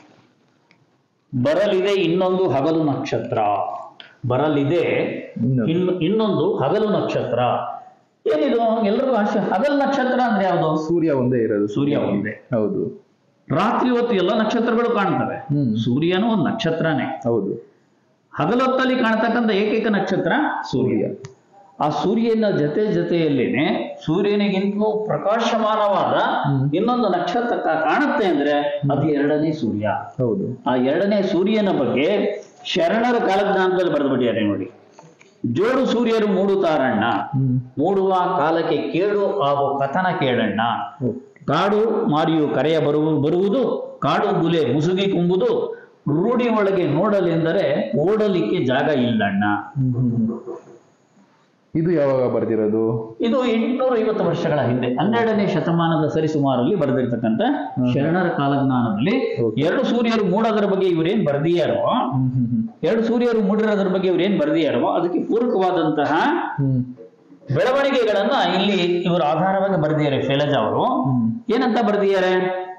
ಬರಲಿದೆ ಇನ್ನೊಂದು ಹಗಲು ನಕ್ಷತ್ರ ಬರಲಿದೆ ಇನ್ನೊಂದು. ಇನ್ನು ಇನ್ನೊಂದು ಹಗಲು ನಕ್ಷತ್ರ ಏನಿದು ಎಲ್ರಿಗೂ ಆಶೆ ಹಗಲು ನಕ್ಷತ್ರ ಅಂದ್ರೆ ಯಾವುದು ಸೂರ್ಯ ಒಂದೇ ಇರೋದು ಸೂರ್ಯ ಒಂದೇ ಹೌದು ರಾತ್ರಿ ಹೊತ್ತು ಎಲ್ಲ ನಕ್ಷತ್ರಗಳು ಕಾಣ್ತವೆ ಹ್ಮ್ ಸೂರ್ಯನೂ ಒಂದು ನಕ್ಷತ್ರನೇ ಹೌದು ಹಗಲೊತ್ತಲ್ಲಿ ಕಾಣ್ತಕ್ಕಂಥ ಏಕೈಕ ನಕ್ಷತ್ರ ಸೂರ್ಯ ಆ ಸೂರ್ಯನ ಜೊತೆ ಜೊತೆಯಲ್ಲೇನೆ ಸೂರ್ಯನಿಗಿಂತಲೂ ಪ್ರಕಾಶಮಾನವಾದ ಹ್ಮ್. ಇನ್ನೊಂದು ನಕ್ಷತ್ರ ಕಾ- ಕಾಣುತ್ತೆ ಅಂದ್ರೆ ಅದು ಎರಡನೇ ಸೂರ್ಯ ಹೌದು ಆ ಎರಡನೇ ಸೂರ್ಯನ ಬಗ್ಗೆ ಶರಣರ ಕಾಲಜ್ಞಾನದಲ್ಲಿ ಬರೆದ್ಬಿಟ್ಟಿದ್ದಾರೆ ನೋಡಿ ಜೋಡು ಸೂರ್ಯರು ಮೂಡುತ್ತಾರಣ್ಣ ಹ್ಮ್ ಮೂಡುವ ಕಾಲಕ್ಕೆ ಕೇಡು ಹಾಗೂ ಕಥನ ಕೇಳಣ್ಣ ಓ- ಕಾಡು ಮಾರಿಯು ಕರೆಯ ಬರುವ ಬರುವುದು ಕಾಡು ಗುಲೆ ಮುಸುಗಿ ಕುಂಬುದು ರೂಢಿ ಒಳಗೆ ನೋಡಲೆಂದರೆ ಓಡಲಿಕ್ಕೆ ಜಾಗ ಇಲ್ಲಣ್ಣ ಹ್ಮ್ ಹ್ಮ್ ಹ್ಮ್. ಇದು ಯಾವಾಗ ಬರ್ದಿರೋದು ಇದು ಎಂಟುನೂರ ಐವತ್ತು ವರ್ಷಗಳ ಹಿಂದೆ ಹನ್ನೆರಡನೇ ಶತಮಾನದ ಸರಿಸುಮಾರಲ್ಲಿ ಬರೆದಿರ್ತಕ್ಕಂಥ ಶರಣರ ಕಾಲಜ್ಞಾನದಲ್ಲಿ Okay. ಎರಡು ಸೂರ್ಯರು ಮೂಡೋದ್ರ ಬಗ್ಗೆ ಇವರೇನ್ ಬರೆದಿಯಾರೋ ಹ್ಮ್ ಹ್ಮ್ ಹ್ಮ್ ಎರಡು ಸೂರ್ಯರು ಮೂಡಿರೋದ್ರ ಬಗ್ಗೆ ಇವರೇನ್ ಬರೆದಿಯಾರೋ ಅದಕ್ಕೆ ಪೂರಕವಾದಂತಹ ಹ್ಮ್ ಬೆಳವಣಿಗೆಗಳನ್ನ ಇಲ್ಲಿ ಇವರು ಆಧಾರವಾಗಿ ಬರೆದಿದ್ದಾರೆ ಶೈಲಜಾ ಅವರು ಹ್ಮ್ ಏನಂತ ಬರೆದಿದ್ದಾರೆ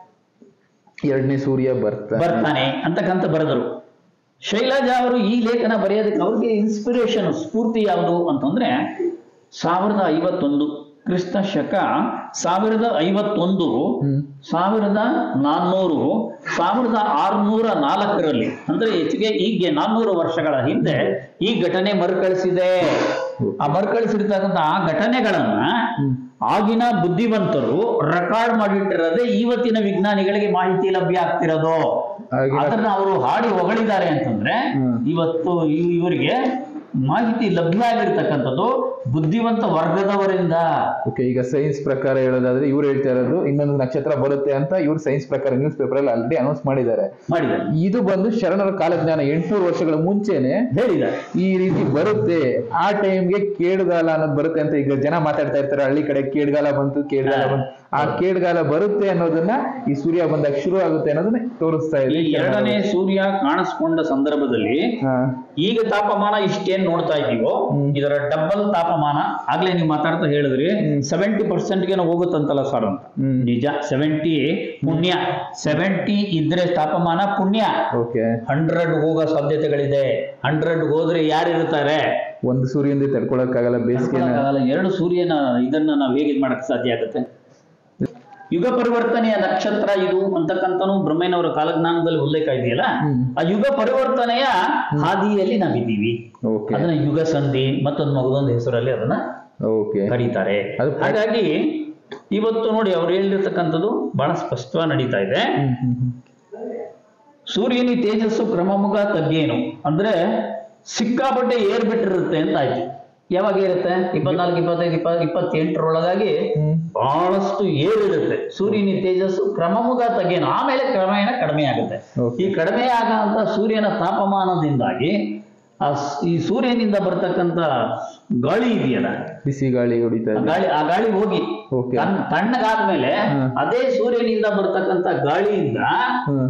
ಎರಡನೇ ಸೂರ್ಯ ಬರ್ತಾ ಬರ್ತಾನೆ ಅಂತಕ್ಕಂತ ಬರೆದರು ಶೈಲಜಾ ಅವರು ಈ ಲೇಖನ ಬರೆಯೋದಕ್ಕೆ ಅವ್ರಿಗೆ ಇನ್ಸ್ಪಿರೇಷನ್ ಸ್ಫೂರ್ತಿ ಯಾವುದು ಅಂತಂದ್ರೆ ಸಾವಿರದ ಐವತ್ತೊಂದು ಕ್ರಿಸ್ತ ಶಕ ಸಾವಿರದ ಐವತ್ತೊಂದು ಹ್ಮ್ ಸಾವಿರದ ನಾನ್ನೂರು ಸಾವಿರದ ಆರುನೂರ ನಾಲ್ಕರಲ್ಲಿ ಅಂದ್ರೆ ಹೆಚ್ಚಿಗೆ ಈಗ ನಾನ್ನೂರು ವರ್ಷಗಳ ಹಿಂದೆ ಈ ಘಟನೆ ಮರುಕಳಿಸಿದೆ ಆ ಮರುಕಳಿಸಿರ್ತಕ್ಕಂಥ ಆ ಘಟನೆಗಳನ್ನ ಹ್ಮ್. ಆಗಿನ ಬುದ್ಧಿವಂತರು ರೆಕಾರ್ಡ್ ಮಾಡಿಟ್ಟಿರೋದೇ ಇವತ್ತಿನ ವಿಜ್ಞಾನಿಗಳಿಗೆ ಮಾಹಿತಿ ಲಭ್ಯ ಆಗ್ತಿರೋದು ಆಗಿನ- ಅದನ್ನ ಅವರು ಹಾಡಿ ಹೊಗಳಿದ್ದಾರೆ ಅಂತಂದ್ರೆ ಹ್ಮ್. ಇವತ್ತು ಇವ್- ಇವರಿಗೆ ಮಾಹಿತಿ ಲಭ್ಯ ಆಗಿರ್ತಕ್ಕಂಥದ್ದು ಬುದ್ಧಿವಂತ ವರ್ಗದವರಿಂದ ಓಕೆ ಈಗ ಸೈನ್ಸ್ ಪ್ರಕಾರ ಹೇಳೋದಾದ್ರೆ ಇವ್ರು ಹೇಳ್ತಾ ಇರೋದು ಇನ್ನೊಂದು ನಕ್ಷತ್ರ ಬರುತ್ತೆ ಅಂತ ಇವ್ರು ಸೈನ್ಸ್ ಪ್ರಕಾರ ನ್ಯೂಸ್ ಪೇಪರ್ ಅಲ್ಲಿ ಆಲ್ರೆಡಿ ಅನೌನ್ಸ್ ಮಾಡಿದ್ದಾರೆ ಮಾಡಿದ್ದಾರೆ ಇದು ಬಂದು ಶರಣರ ಕಾಲಜ್ಞಾನ ಎಂಟುನೂರು ವರ್ಷಗಳ ಮುಂಚೆನೆ ಹೇಳಿದ್ದಾರೆ ಈ ರೀತಿ ಬರುತ್ತೆ ಆ ಟೈಮ್ಗೆ ಕೇಡುಗಾಲ ಅನ್ನೋದು ಬರುತ್ತೆ ಅಂತ ಈಗ ಜನ ಮಾತಾಡ್ತಾ ಇರ್ತಾರೆ ಹಳ್ಳಿ ಕಡೆ ಕೇಡ್ಗಾಲ ಬಂತು ಕೇಡ್ಗಾಲ ಬಂತು ಆ ಕೇಡ್ಗಾಲ ಬರುತ್ತೆ ಅನ್ನೋದನ್ನ ಈ ಸೂರ್ಯ ಬಂದಾಗ ಶುರು ಆಗುತ್ತೆ ಅನ್ನೋದನ್ನ ತೋರಿಸ್ತಾ ಇದೆ ಈ ಎರಡನೇ ಸೂರ್ಯ ಕಾಣಿಸ್ಕೊಂಡ ಸಂದರ್ಭದಲ್ಲಿ ಹಾ ಈಗ ತಾಪಮಾನ ಇಷ್ಟೇನ್ ನೋಡ್ತಾ ಇದೀವೋ ಹ್ಮ್. ಇದರ ಡಬಲ್ ತಾಪಮಾನ ಆಗ್ಲೇ ನೀವು ಮಾತಾಡ್ತಾ ಹೇಳಿದ್ರಿ ಹ್ಮ್. ಸೆವೆಂಟಿ ಪರ್ಸೆಂಟ್ಗೆ ಹೋಗುತ್ತಂತಲ್ಲ ಸರ್ ಅಂತ ಹ್ಮ್ ನಿಜ ಸೆವೆಂಟಿ ಪುಣ್ಯ ಸೆವೆಂಟಿ ಇದ್ರೆ ತಾಪಮಾನ ಪುಣ್ಯ ಓಕೆ ಹಂಡ್ರೆಡ್ ಹೋಗೋ ಸಾಧ್ಯತೆಗಳಿದೆ ಹಂಡ್ರೆಡ್ ಹೋದ್ರೆ ಯಾರು ಇರ್ತಾರೆ ಒಂದು ಸೂರ್ಯನಿಂದ ತಡ್ಕೊಳಕ್ಕಾಗಲ್ಲ ಬೇಸಿಗೆನ ಆಗಲ್ಲ. ಎರಡು ಸೂರ್ಯನ ಇದನ್ನ ನಾವು ಹೇಗೆ ಮಾಡಕ್ ಸಾಧ್ಯ ಆಗುತ್ತೆ ಯುಗ ಪರಿವರ್ತನೆಯ ನಕ್ಷತ್ರ ಇದು ಅಂತಕ್ಕಂಥನು ಬ್ರಹ್ಮಯ್ಯನವರ ಕಾಲಜ್ಞಾನದಲ್ಲಿ ಉಲ್ಲೇಖ ಇದೆಯಲ್ಲ ಹ್ಮ್. ಆ ಯುಗ ಪರಿವರ್ತನೆಯ ಹಾದಿಯಲ್ಲಿ ನಾವಿದ್ದೀವಿ ಓಕೆ ಅದನ್ನ ಯುಗ ಸಂಧಿ ಮತ್ತೊಂದು ಮಗದೊಂದು ಹೆಸರಲ್ಲಿ ಅದನ್ನ ಓಕೆ ಕರೀತಾರೆ ಅದು ಪ್ರ- ಹಾಗಾಗಿ ಇವತ್ತು ನೋಡಿ ಅವ್ರು ಹೇಳಿರ್ತಕ್ಕಂಥದ್ದು ಬಹಳ ಸ್ಪಷ್ಟವಾಗಿ ನಡೀತಾ ಇದೆ ಹ್ಮ್ ಹ್ಮ್ ಹ್ಮ್. ಸೂರ್ಯನಿ ತೇಜಸ್ಸು ಕ್ರಮಮುಗ ತಗ್ಗೇನು ಅಂದ್ರೆ ಸಿಕ್ಕಾಪಟ್ಟೆ ಏರ್ಬಿಟ್ಟಿರುತ್ತೆ ಅಂತ ಆಯ್ತು ಯಾವಾಗ ಇರುತ್ತೆ ಇಪ್ಪತ್ನಾಲ್ಕು ಇಪ್ಪತ್ತೈದು ಇಪ್ಪ ಇಪ್ಪತ್ತೆಂಟರೊಳಗಾಗಿ ಹ್ಮ್ ಬಹಳಷ್ಟು ಏರಿರುತ್ತೆ ಸೂರ್ಯನ ತೇಜಸ್ಸು ಕ್ರಮಮುಗ ತಗ್ಗೇನು ಆಮೇಲೆ ಕ್ರಮೇಣ ಕಡಿಮೆ ಆಗುತ್ತೆ Okay. ಈ ಕಡಿಮೆ ಆಗಂತ ಸೂರ್ಯನ ತಾಪಮಾನದಿಂದಾಗಿ ಆ ಸ್- ಈ ಸೂರ್ಯನಿಂದ ಬರ್ತಕ್ಕಂಥ ಗಾಳಿ ಇದೆಯಲ್ಲ ಬಿಸಿ ಗಾಳಿ ಹೊಡಿತಾ ಆ ಇದೆ ಗಾಳಿ ಆ ಗಾಳಿ ಹೋಗಿ Okay. ತಣ್ಣ- ತಣ್ಣಗಾದ್ಮೇಲೆ ಹ್ಮ್. ಅದೇ ಸೂರ್ಯನಿಂದ ಬರ್ತಕ್ಕಂಥ ಗಾಳಿಯಿಂದ ಹ್ಮ್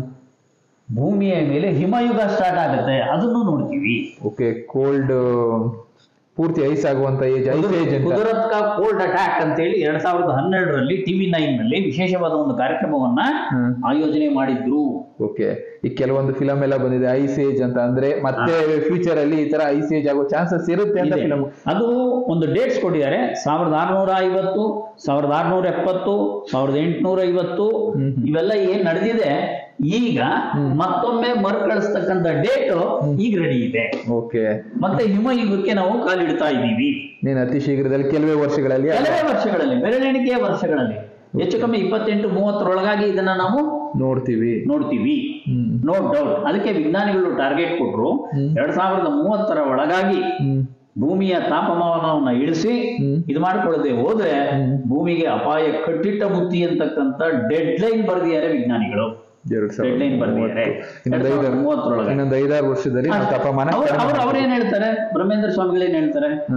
ಭೂಮಿಯ ಮೇಲೆ ಹಿಮಯುಗ ಸ್ಟಾರ್ಟ್ ಆಗುತ್ತೆ ಅದನ್ನು ನೋಡ್ತೀವಿ ಓಕೆ ಕೋಲ್ಡ್ ಪೂರ್ತಿ ಐಸ್ ಆಗುವಂತ ಏಜ್ ಐಸ್ ಏಜ್ ಅಂತ ಕುದುರತ್ಕ ಕೋಲ್ಡ್ ಅಟ್ಯಾಕ್ ಅಂತ ಹೇಳಿ ಎರಡ್ ಸಾವಿರದ ಹನ್ನೆರಡರಲ್ಲಿ ಟಿವಿ ನೈನ್ ನಲ್ಲಿ ವಿಶೇಷವಾದ ಒಂದು ಕಾರ್ಯಕ್ರಮವನ್ನ ಹ್ಮ್ ಆಯೋಜನೆ ಮಾಡಿದ್ರು ಓಕೆ ಈ ಕೆಲವೊಂದು ಫಿಲಮ್ ಎಲ್ಲ ಬಂದಿದೆ ಐಸ್ ಏಜ್ ಅಂತ ಅಂದ್ರೆ ಮತ್ತೆ ಫ್ಯೂಚರ್ ಅಲ್ಲಿ ಈ ತರ ಐಸ್ ಏಜ್ ಆಗೋ ಚಾನ್ಸಸ್ ಇರುತ್ತೆ ಅಂತ ಇದೆ. ಫಿಲಮ್ ಅದು ಒಂದು ಡೇಟ್ಸ್ ಕೊಟ್ಟಿದ್ದಾರೆ ಸಾವಿರದ ಆರ್ನೂರ ಐವತ್ತು ಸಾವಿರದ ಆರ್ನೂರ ಎಪ್ಪತ್ತು ಸಾವಿರದ ಎಂಟುನೂರ ಐವತ್ತು ಹ್ಮ್ ಹ್ಮ್. ಇವೆಲ್ಲ ಏನ್ ನಡೆದಿದೆ ಈಗ ಮತ್ತೊಮ್ಮೆ ಮರುಕಳಿಸ್ತಕ್ಕಂಥ ಡೇಟ್ ಈಗ ರೆಡಿ ಇದೆ ಓಕೆ ಮತ್ತೆ ಹಿಮಯುಗಕ್ಕೆ ನಾವು ಕಾಲಿಡ್ತಾ ಇದ್ದೀವಿ ನೀನ್ ಅತಿ ಶೀಘ್ರದಲ್ಲಿ ಕೆಲವೇ ವರ್ಷಗಳಲ್ಲಿ ಕೆಲವೇ ವರ್ಷಗಳಲ್ಲಿ ಬೆರಳೆಣಿಕೆಯ ವರ್ಷಗಳಲ್ಲಿ ಹೆಚ್ಚು ಕಮ್ಮಿ ಇಪ್ಪತ್ತೆಂಟು ಮೂವತ್ತರೊಳಗಾಗಿ ಇದನ್ನ ನಾವು ನೋಡ್ತೀವಿ ನೋಡ್ತೀವಿ ಹ್ಮ್ ನೋ ಡೌಟ್ ಅದಕ್ಕೆ ವಿಜ್ಞಾನಿಗಳು ಟಾರ್ಗೆಟ್ ಕೊಟ್ರು ಹ್ಮ್. ಎರಡ್ ಸಾವಿರದ ಮೂವತ್ತರ ಒಳಗಾಗಿ ಹ್ಮ್ ಭೂಮಿಯ ತಾಪಮಾನವನ್ನ ಇಳಿಸಿ ಹ್ಮ್. ಇದು ಮಾಡಿಕೊಳ್ಳದೆ ಹೋದ್ರೆ ಹ್ಮ್. ಭೂಮಿಗೆ ಅಪಾಯ ಕಟ್ಟಿಟ್ಟ ಬುತ್ತಿ ಅಂತಕ್ಕಂಥ ಡೆಡ್ ಲೈನ್ ಬರೆದಿದ್ದಾರೆ ವಿಜ್ಞಾನಿಗಳು ಎರಡ್ ಡೆಡ್ ಲೈನ್ ಸಾವಿರದ ಬರೆದಿದ್ದಾರೆ ಮೂವತ್ತು. ಇನ್ನೊಂದು ಎರಡ್ ಸಾವಿರದ ಐದಾರು ಮೂವತ್ತರೊಳಗೆ ಇನ್ನೊಂದು ಐದಾರು ವರ್ಷದಲ್ಲಿ ನಾವು ತಾಪಮಾನ ಅವ್ರು ಕಡಿಮೆ ಅವ್ರು ಮಾಡ್ತೀವಿ. ಅವ್ರೇನ್ ಹೇಳ್ತಾರೆ ಬ್ರಹ್ಮೇಂದ್ರ ಸ್ವಾಮಿಗಳೇನ್ ಹೇಳ್ತಾರೆ ಹಾ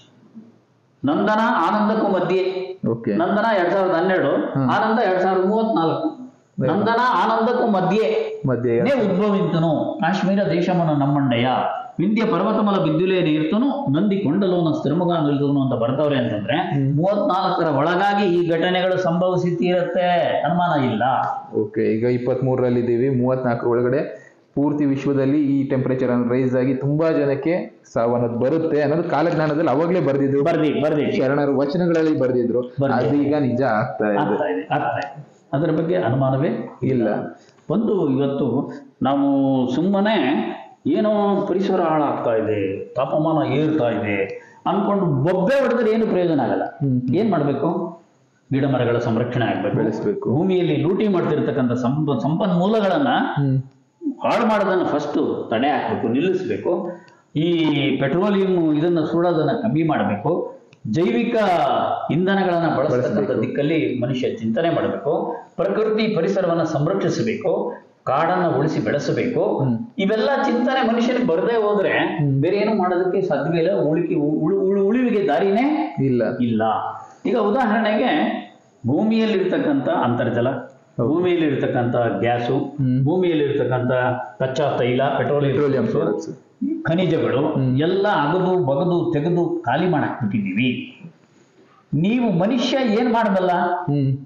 ನಂದನ ಆನಂದಕ್ಕೂ ಮಧ್ಯೆ ಓಕೆ ನಂದನ ಎರಡ್ ಸಾವಿರದ ಹನ್ನೆರಡು ಹ್ಮ್. ಆನಂದ ಎರಡ್ ಸಾವಿರದ ಮೂವತ್ನಾಲ್ಕು ನಂದನ ಆನಂದಕ್ಕೂ ಮಧ್ಯೆ ಮಧ್ಯೆ ನೇ ಉದ್ಭವಿಂತನು ಕಾಶ್ಮೀರ ದೇಶಮನ ನಮ್ಮಂಡಯ್ಯ ವಿಂಧ್ಯ ಪರ್ವತಮಲ ಬಿದ್ದುಲೇ ನೀರ್ತನು ನಂದಿ ಕೊಂಡಲೋನ ಸ್ಥಿರಮುಗ ನಿಲ್ತನು ಅಂತ ಬರ್ತವ್ರೆ ಅಂತಂದ್ರೆ ಹ್ಮ್. ಮೂವತ್ನಾಲ್ಕರ ಒಳಗಾಗಿ ಈ ಘಟನೆಗಳು ಸಂಭವಿಸಿ ತೀರತ್ತೆ ಅನುಮಾನ ಇಲ್ಲ ಓಕೆ ಈಗ ಇಪ್ಪತ್ತ್ ಮೂರರಲ್ಲಿ ಇದ್ದೀವಿ ಮೂವತ್ನಾಲ್ಕರ ಒಳಗಡೆ ಪೂರ್ತಿ ವಿಶ್ವದಲ್ಲಿ ಈ ಟೆಂಪರೇಚರ್ ರೈಸ್ ಆಗಿ ತುಂಬಾ ಜನಕ್ಕೆ ಸಾವು ಅನ್ನೋದು ಬರುತ್ತೆ ಅನ್ನೋದು ಕಾಲಜ್ಞಾನದಲ್ಲಿ ಅವಾಗ್ಲೇ ಬರ್ದಿದ್ರು ಬರ್ದಿ ಬರ್ದಿ ಶರಣರು ವಚನಗಳಲ್ಲಿ ಬರ್ದಿದ್ರು ಬರ್ದಿದ್ರು. ಅದೀಗ ನಿಜ ಆಗ್ತಾ ಇದೆ ಆಗ್ತಾ ಇದೆ ಆಗ್ತಾ ಇದೆ ಅದರ ಬಗ್ಗೆ ಅನುಮಾನವೇ ಇಲ್ಲ ಒಂದು ಇವತ್ತು ನಾವು ಸುಮ್ಮನೆ ಏನೋ ಪರಿಸರ ಹಾಳಾಗ್ತಾ ಇದೆ ತಾಪಮಾನ ಏರ್ತಾ ಇದೆ ಅನ್ಕೊಂಡು ಬೊಬ್ಬೆ ಹೊಡೆದ್ರೆ ಏನು ಪ್ರಯೋಜನ ಆಗಲ್ಲ ಹ್ಮ್. ಏನ್ ಮಾಡ್ಬೇಕು ಗಿಡ ಮರಗಳ ಸಂರಕ್ಷಣೆ ಆಗ್ಬೇಕು ಬೆಳೆಸ್ಬೇಕು ಭೂಮಿಯಲ್ಲಿ ಲೂಟಿ ಮಾಡ್ತಿರ್ತಕ್ಕಂಥ ಸಂಪ ಸಂಪನ್ಮೂಲಗಳನ್ನ ಹ್ಮ್ ಹಾಳು ಮಾಡೋದನ್ನ ಫಸ್ಟ್ ತಡೆ ಹಾಕ್ಬೇಕು ನಿಲ್ಲಿಸ್ಬೇಕು ಈ ಪೆಟ್ರೋಲಿಯಂ ಇದನ್ನ ಸುಡೋದನ್ನ ಕಮ್ಮಿ ಮಾಡಬೇಕು ಜೈವಿಕ ಇಂಧನಗಳನ್ನ ಬಳಸತಕ್ಕಂಥ ಬಳಸ್ಬೇಕು. ದಿಕ್ಕಲ್ಲಿ ಮನುಷ್ಯ ಚಿಂತನೆ ಮಾಡಬೇಕು ಪ್ರಕೃತಿ ಪರಿಸರವನ್ನ ಸಂರಕ್ಷಿಸಬೇಕು ಕಾಡನ್ನ ಉಳಿಸಿ ಬೆಳೆಸಬೇಕು ಹ್ಮ್. ಇವೆಲ್ಲ ಚಿಂತನೆ ಮನುಷ್ಯನಿಗೆ ಬರದೇ ಹೋದ್ರೆ ಹ್ಮ್. ಬೇರೆ ಏನು ಮಾಡೋದಕ್ಕೆ ಸಾಧ್ಯವೇ ಇಲ್ಲ ಉಳಿಕೆ ಉಳು ಉಳು- ಉಳಿವಿಗೆ ದಾರಿನೇ ಇಲ್ಲ ಇಲ್ಲ ಈಗ ಉದಾಹರಣೆಗೆ ಭೂಮಿಯಲ್ಲಿರ್ತಕ್ಕಂಥ ಅಂತರ್ಜಲ ಹೌದು. ಭೂಮಿಯಲ್ಲಿರ್ತಕ್ಕಂಥ ಗ್ಯಾಸು ಹ್ಮ್. ಭೂಮಿಯಲ್ಲಿರ್ತಕ್ಕಂಥ ಕಚ್ಚಾ ತೈಲ ಪೆಟ್ರೋಲಿಯಂ ಪೆಟ್ರೋಲಿಯಂ ಪ್ರಾಡಕ್ಟ್ಸ್ ಖನಿಜಗಳು ಹ್ಮ್. ಎಲ್ಲ ಅಗದು ಬಗದು ತೆಗೆದು ಖಾಲಿ ಮಾಡಾಕ್ಬಿಟ್ಟಿದ್ದೀವಿ ನೀವು ಮನುಷ್ಯ ಏನ್ ಮಾಡಬಲ್ಲ ಹ್ಮ್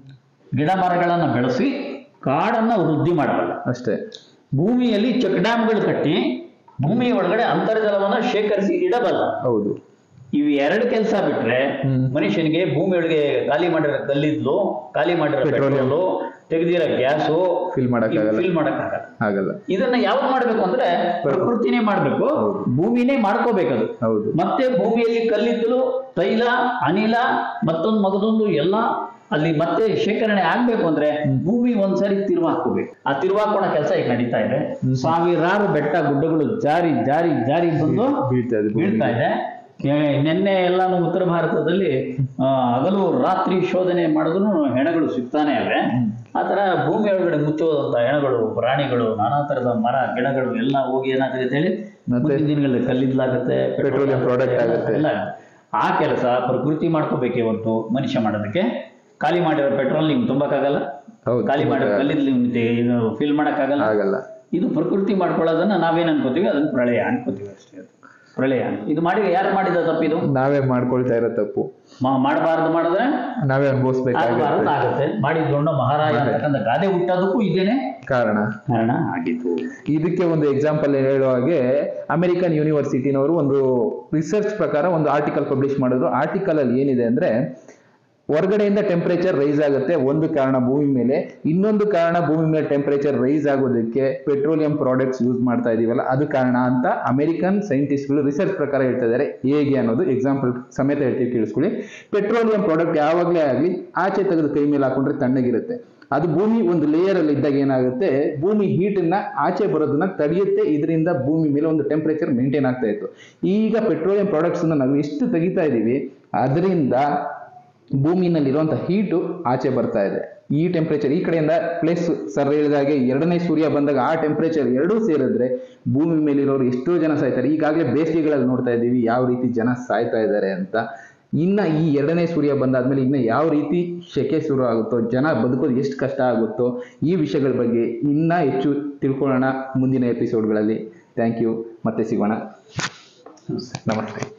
ಗಿಡ ಮರಗಳನ್ನ ಬೆಳೆಸಿ ಕಾಡನ್ನ ವೃದ್ಧಿ ಮಾಡಬಲ್ಲ ಅಷ್ಟೇ ಭೂಮಿಯಲ್ಲಿ ಚೆಕ್ ಡ್ಯಾಮ್ಗಳು ಕಟ್ಟಿ ಭೂಮಿಯ ಒಳಗಡೆ ಅಂತರ್ಜಲವನ್ನ ಶೇಖರಿಸಿ ಇಡಬಲ್ಲ ಹೌದು ಇವು ಎರಡು ಕೆಲಸ ಬಿಟ್ರೆ ಹ್ಮ್. ಮನುಷ್ಯನಿಗೆ ಭೂಮಿ ಒಳಗೆ ಖಾಲಿ ಮಾಡಿರೋ ಕಲ್ಲಿದ್ಲು ಖಾಲಿ ಮಾಡಿರೋ Petroleum. ಪೆಟ್ರೋಲು ತೆಗೆದಿರೋ ಗ್ಯಾಸು Fill ಮಾಡಕ್ಕಾಗಲ್ಲ. ಫಿಲ್ ಮಾಡಕ್ಕಾಗಲ್ಲ ಆಗಲ್ಲ ಇದನ್ನ ಯಾವ್ದು ಮಾಡ್ಬೇಕು ಅಂದ್ರೆ ಪ್ರಕೃತಿನೇ ಮಾಡ್ಬೇಕು ಹೌದು. ಭೂಮಿನೇ ಮಾಡ್ಕೋಬೇಕದು ಹೌದು ಮತ್ತೆ ಭೂಮಿಯಲ್ಲಿ ಕಲ್ಲಿದ್ದಲು ತೈಲ ಅನಿಲ ಮತ್ತೊಂದು ಮಗದೊಂದು ಎಲ್ಲ ಅಲ್ಲಿ ಮತ್ತೆ ಶೇಖರಣೆ ಆಗ್ಬೇಕು ಅಂದ್ರೆ ಭೂಮಿ ಒಂದ್ಸರಿ ತಿರುವು ಹಾಕೋಬೇಕು ಆ ತಿರುವು ಹಾಕೋಣ ಕೆಲಸ ಈಗ ನಡೀತಾ ಇದೆ ಸಾವಿರಾರು ಬೆಟ್ಟ ಗುಡ್ಡಗಳು ಜಾರಿ ಜಾರಿ ಜಾರಿ ಬಂದು ಬೀಳ್ತಾ ಇದೆ ಭೂಮಿಗೆ. ಬೀಳ್ತಾ ಇದೆ ಏ- ನಿನ್ನೆ ಎಲ್ಲಾನು ಉತ್ತರ ಭಾರತದಲ್ಲಿ ಆ, ಹಗಲು ರಾತ್ರಿ ಶೋಧನೆ ಮಾಡಿದ್ರು ಹೆಣಗಳು ಸಿಗ್ತಾನೆ ಇವೆ ಆ ತರ ಭೂಮಿ ಒಳಗಡೆ ಮುಚ್ಚೋದಂತ ಹೆಣಗಳು ಪ್ರಾಣಿಗಳು ನಾನಾ ತರದ ಮರ ಗಿಡಗಳು ಎಲ್ಲ ಹೋಗಿ ಏನಾಗುತ್ತೆ ಅಂತ ಹೇಳಿ ಮತ್ತೆ? ಮುಂದಿನ ದಿನಗಳಲ್ಲಿ ಕಲ್ಲಿದ್ದಲಾಗುತ್ತೆ Petroleum product ಆಗುತ್ತೆ. ಎಲ್ಲ ಆ ಕೆಲಸ ಪ್ರಕೃತಿ ಮಾಡ್ಕೋಬೇಕೆ ಹೊರತು ಮನುಷ್ಯ ಮಾಡೋದಕ್ಕೆ ಖಾಲಿ ಮಾಡಿರೋ ಪೆಟ್ರೋಲ್ ನಿಮ್ಗೆ ತುಂಬಕ್ಕಾಗಲ್ಲ ಹೌದು ಖಾಲಿ ಮಾಡಿರೋ ಕಲ್ಲಿದ್ದು ಇದು ಫಿಲ್ ಮಾಡಕ್ಕಾಗಲ್ಲ ಆಗಲ್ಲ ಇದು ಪ್ರಕೃತಿ ಮಾಡ್ಕೊಳ್ಳೋದನ್ನ ನಾವೇನ್ ಅನ್ಕೋತೀವಿ ಅದನ್ನ ಪ್ರಳಯ ಅನ್ಕೋತೀವಿ ಅಷ್ಟೇ ಅದು. ಪ್ರಳಯ ಇದು ಮಾಡಿ ಯಾರು ಮಾಡಿದ ತಪ್ಪಿದು ನಾವೇ ಮಾಡ್ಕೊಳ್ತಾ ಇರೋ ತಪ್ಪು ಮಾಡಬಾರ್ದು ಮಾಡಿದ್ರೆ ನಾವೇ ಆಗಬಾರ್ದು ಅನುಭವಿಸ್ಬೇಕಾಗುತ್ತೆ ಆಗುತ್ತೆ ಮಾಡಿದ್ಕೊಂಡು ಮಹಾರಾಜ ಅಂತಕ್ಕಂಥ ಗಾದೆ ಹುಟ್ಟೋದಕ್ಕೂ ಇದೇನೆ ಕಾರಣ ಕಾರಣ ಆಗಿತ್ತು ಇದಕ್ಕೆ ಒಂದು ಎಕ್ಸಾಂಪಲ್ ಹೇಳೋ ಹಾಗೆ ಅಮೆರಿಕನ್ ಯೂನಿವರ್ಸಿಟಿನವರು ಒಂದು ರಿಸರ್ಚ್ ಪ್ರಕಾರ ಒಂದು ಆರ್ಟಿಕಲ್ ಪಬ್ಲಿಷ್ ಮಾಡಿದ್ರು ಆರ್ಟಿಕಲ್ ಅಲ್ಲಿ ಏನಿದೆ ಅಂದ್ರೆ ಹೊರಗಡೆಯಿಂದ ಟೆಂಪರೇಚರ್ ರೈಸ್ ಆಗುತ್ತೆ ಒಂದು ಕಾರಣ ಭೂಮಿ ಮೇಲೆ ಇನ್ನೊಂದು ಕಾರಣ ಭೂಮಿ ಮೇಲೆ ಟೆಂಪರೇಚರ್ ರೈಸ್ ಆಗೋದಕ್ಕೆ ಪೆಟ್ರೋಲಿಯಂ ಪ್ರಾಡಕ್ಟ್ಸ್ ಯೂಸ್ ಮಾಡ್ತಾ ಇದೀವಲ್ಲ ಅದು ಕಾರಣ ಅಂತ ಅಮೆರಿಕನ್ ಸೈಂಟಿಸ್ಟ್ಗಳು ರಿಸರ್ಚ್ ಪ್ರಕಾರ ಹೇಳ್ತಾ ಇದ್ದಾರೆ ಹೇಗೆ ಅನ್ನೋದು ಎಕ್ಸಾಂಪಲ್ ಸಮೇತ ಹೇಳ್ತೀವಿ ಕೇಳಿಸ್ಕೊಳ್ಳಿ ಪೆಟ್ರೋಲಿಯಂ ಪ್ರಾಡಕ್ಟ್ ಯಾವಾಗಲೇ ಆಗಲಿ ಆಚೆ ತೆಗೆದು ಕೈ ಮೇಲೆ ಹಾಕೊಂಡ್ರೆ ತಣ್ಣಗಿರುತ್ತೆ ಅದು ಭೂಮಿ ಒಂದು ಲೇಯರ್ ಅಲ್ಲಿ ಇದ್ದಾಗ ಏನಾಗುತ್ತೆ ಭೂಮಿ heat ನ ಆಚೆ ಬರೋದನ್ನ ತಡೆಯುತ್ತೆ ಇದರಿಂದ ಭೂಮಿ ಮೇಲೆ ಒಂದು ಟೆಂಪರೇಚರ್ ಮೇಂಟೈನ್ ಆಗ್ತಾ ಇತ್ತು ಈಗ ಪೆಟ್ರೋಲಿಯಂ ಪ್ರಾಡಕ್ಟ್ಸ್ ನಾವು ಎಷ್ಟು ತೆಗಿತಾ ಇದೀವಿ ಅದರಿಂದ ಭೂಮಿನಲ್ಲಿರುವಂಥ ಹೀಟು ಆಚೆ ಬರ್ತಾ ಇದೆ ಈ ಟೆಂಪರೇಚರ್ ಈ ಕಡೆಯಿಂದ ಪ್ಲಸ್ ಸರ್ ಹೇಳಿದಾಗೆ ಎರಡನೇ ಸೂರ್ಯ ಬಂದಾಗ ಆ ಟೆಂಪರೇಚರ್ ಎರಡೂ ಸೇರಿದ್ರೆ ಭೂಮಿ ಮೇಲಿರೋರು ಎಷ್ಟೋ ಜನ ಸಾಯ್ತಾರೆ ಈಗಾಗಲೇ ಬೇಸಿಗೆಗಳಲ್ಲಿ ನೋಡ್ತಾ ಇದ್ದೀವಿ ಯಾವ ರೀತಿ ಜನ ಸಾಯ್ತಾ ಇದ್ದಾರೆ ಅಂತ ಇನ್ನ ಈ ಎರಡನೇ ಸೂರ್ಯ ಬಂದಾದ್ಮೇಲೆ ಇನ್ನ ಯಾವ ರೀತಿ ಶೆಕೆ ಶುರು ಆಗುತ್ತೋ ಜನ ಬದುಕೋದು ಎಷ್ಟು ಕಷ್ಟ ಆಗುತ್ತೋ ಈ ವಿಷಯಗಳ ಬಗ್ಗೆ ಇನ್ನ ಹೆಚ್ಚು ತಿಳ್ಕೊಳ್ಳೋಣ ಮುಂದಿನ ಎಪಿಸೋಡ್ಗಳಲ್ಲಿ ಥ್ಯಾಂಕ್ ಯು ಮತ್ತೆ ಸಿಗೋಣ ನಮಸ್ತೆ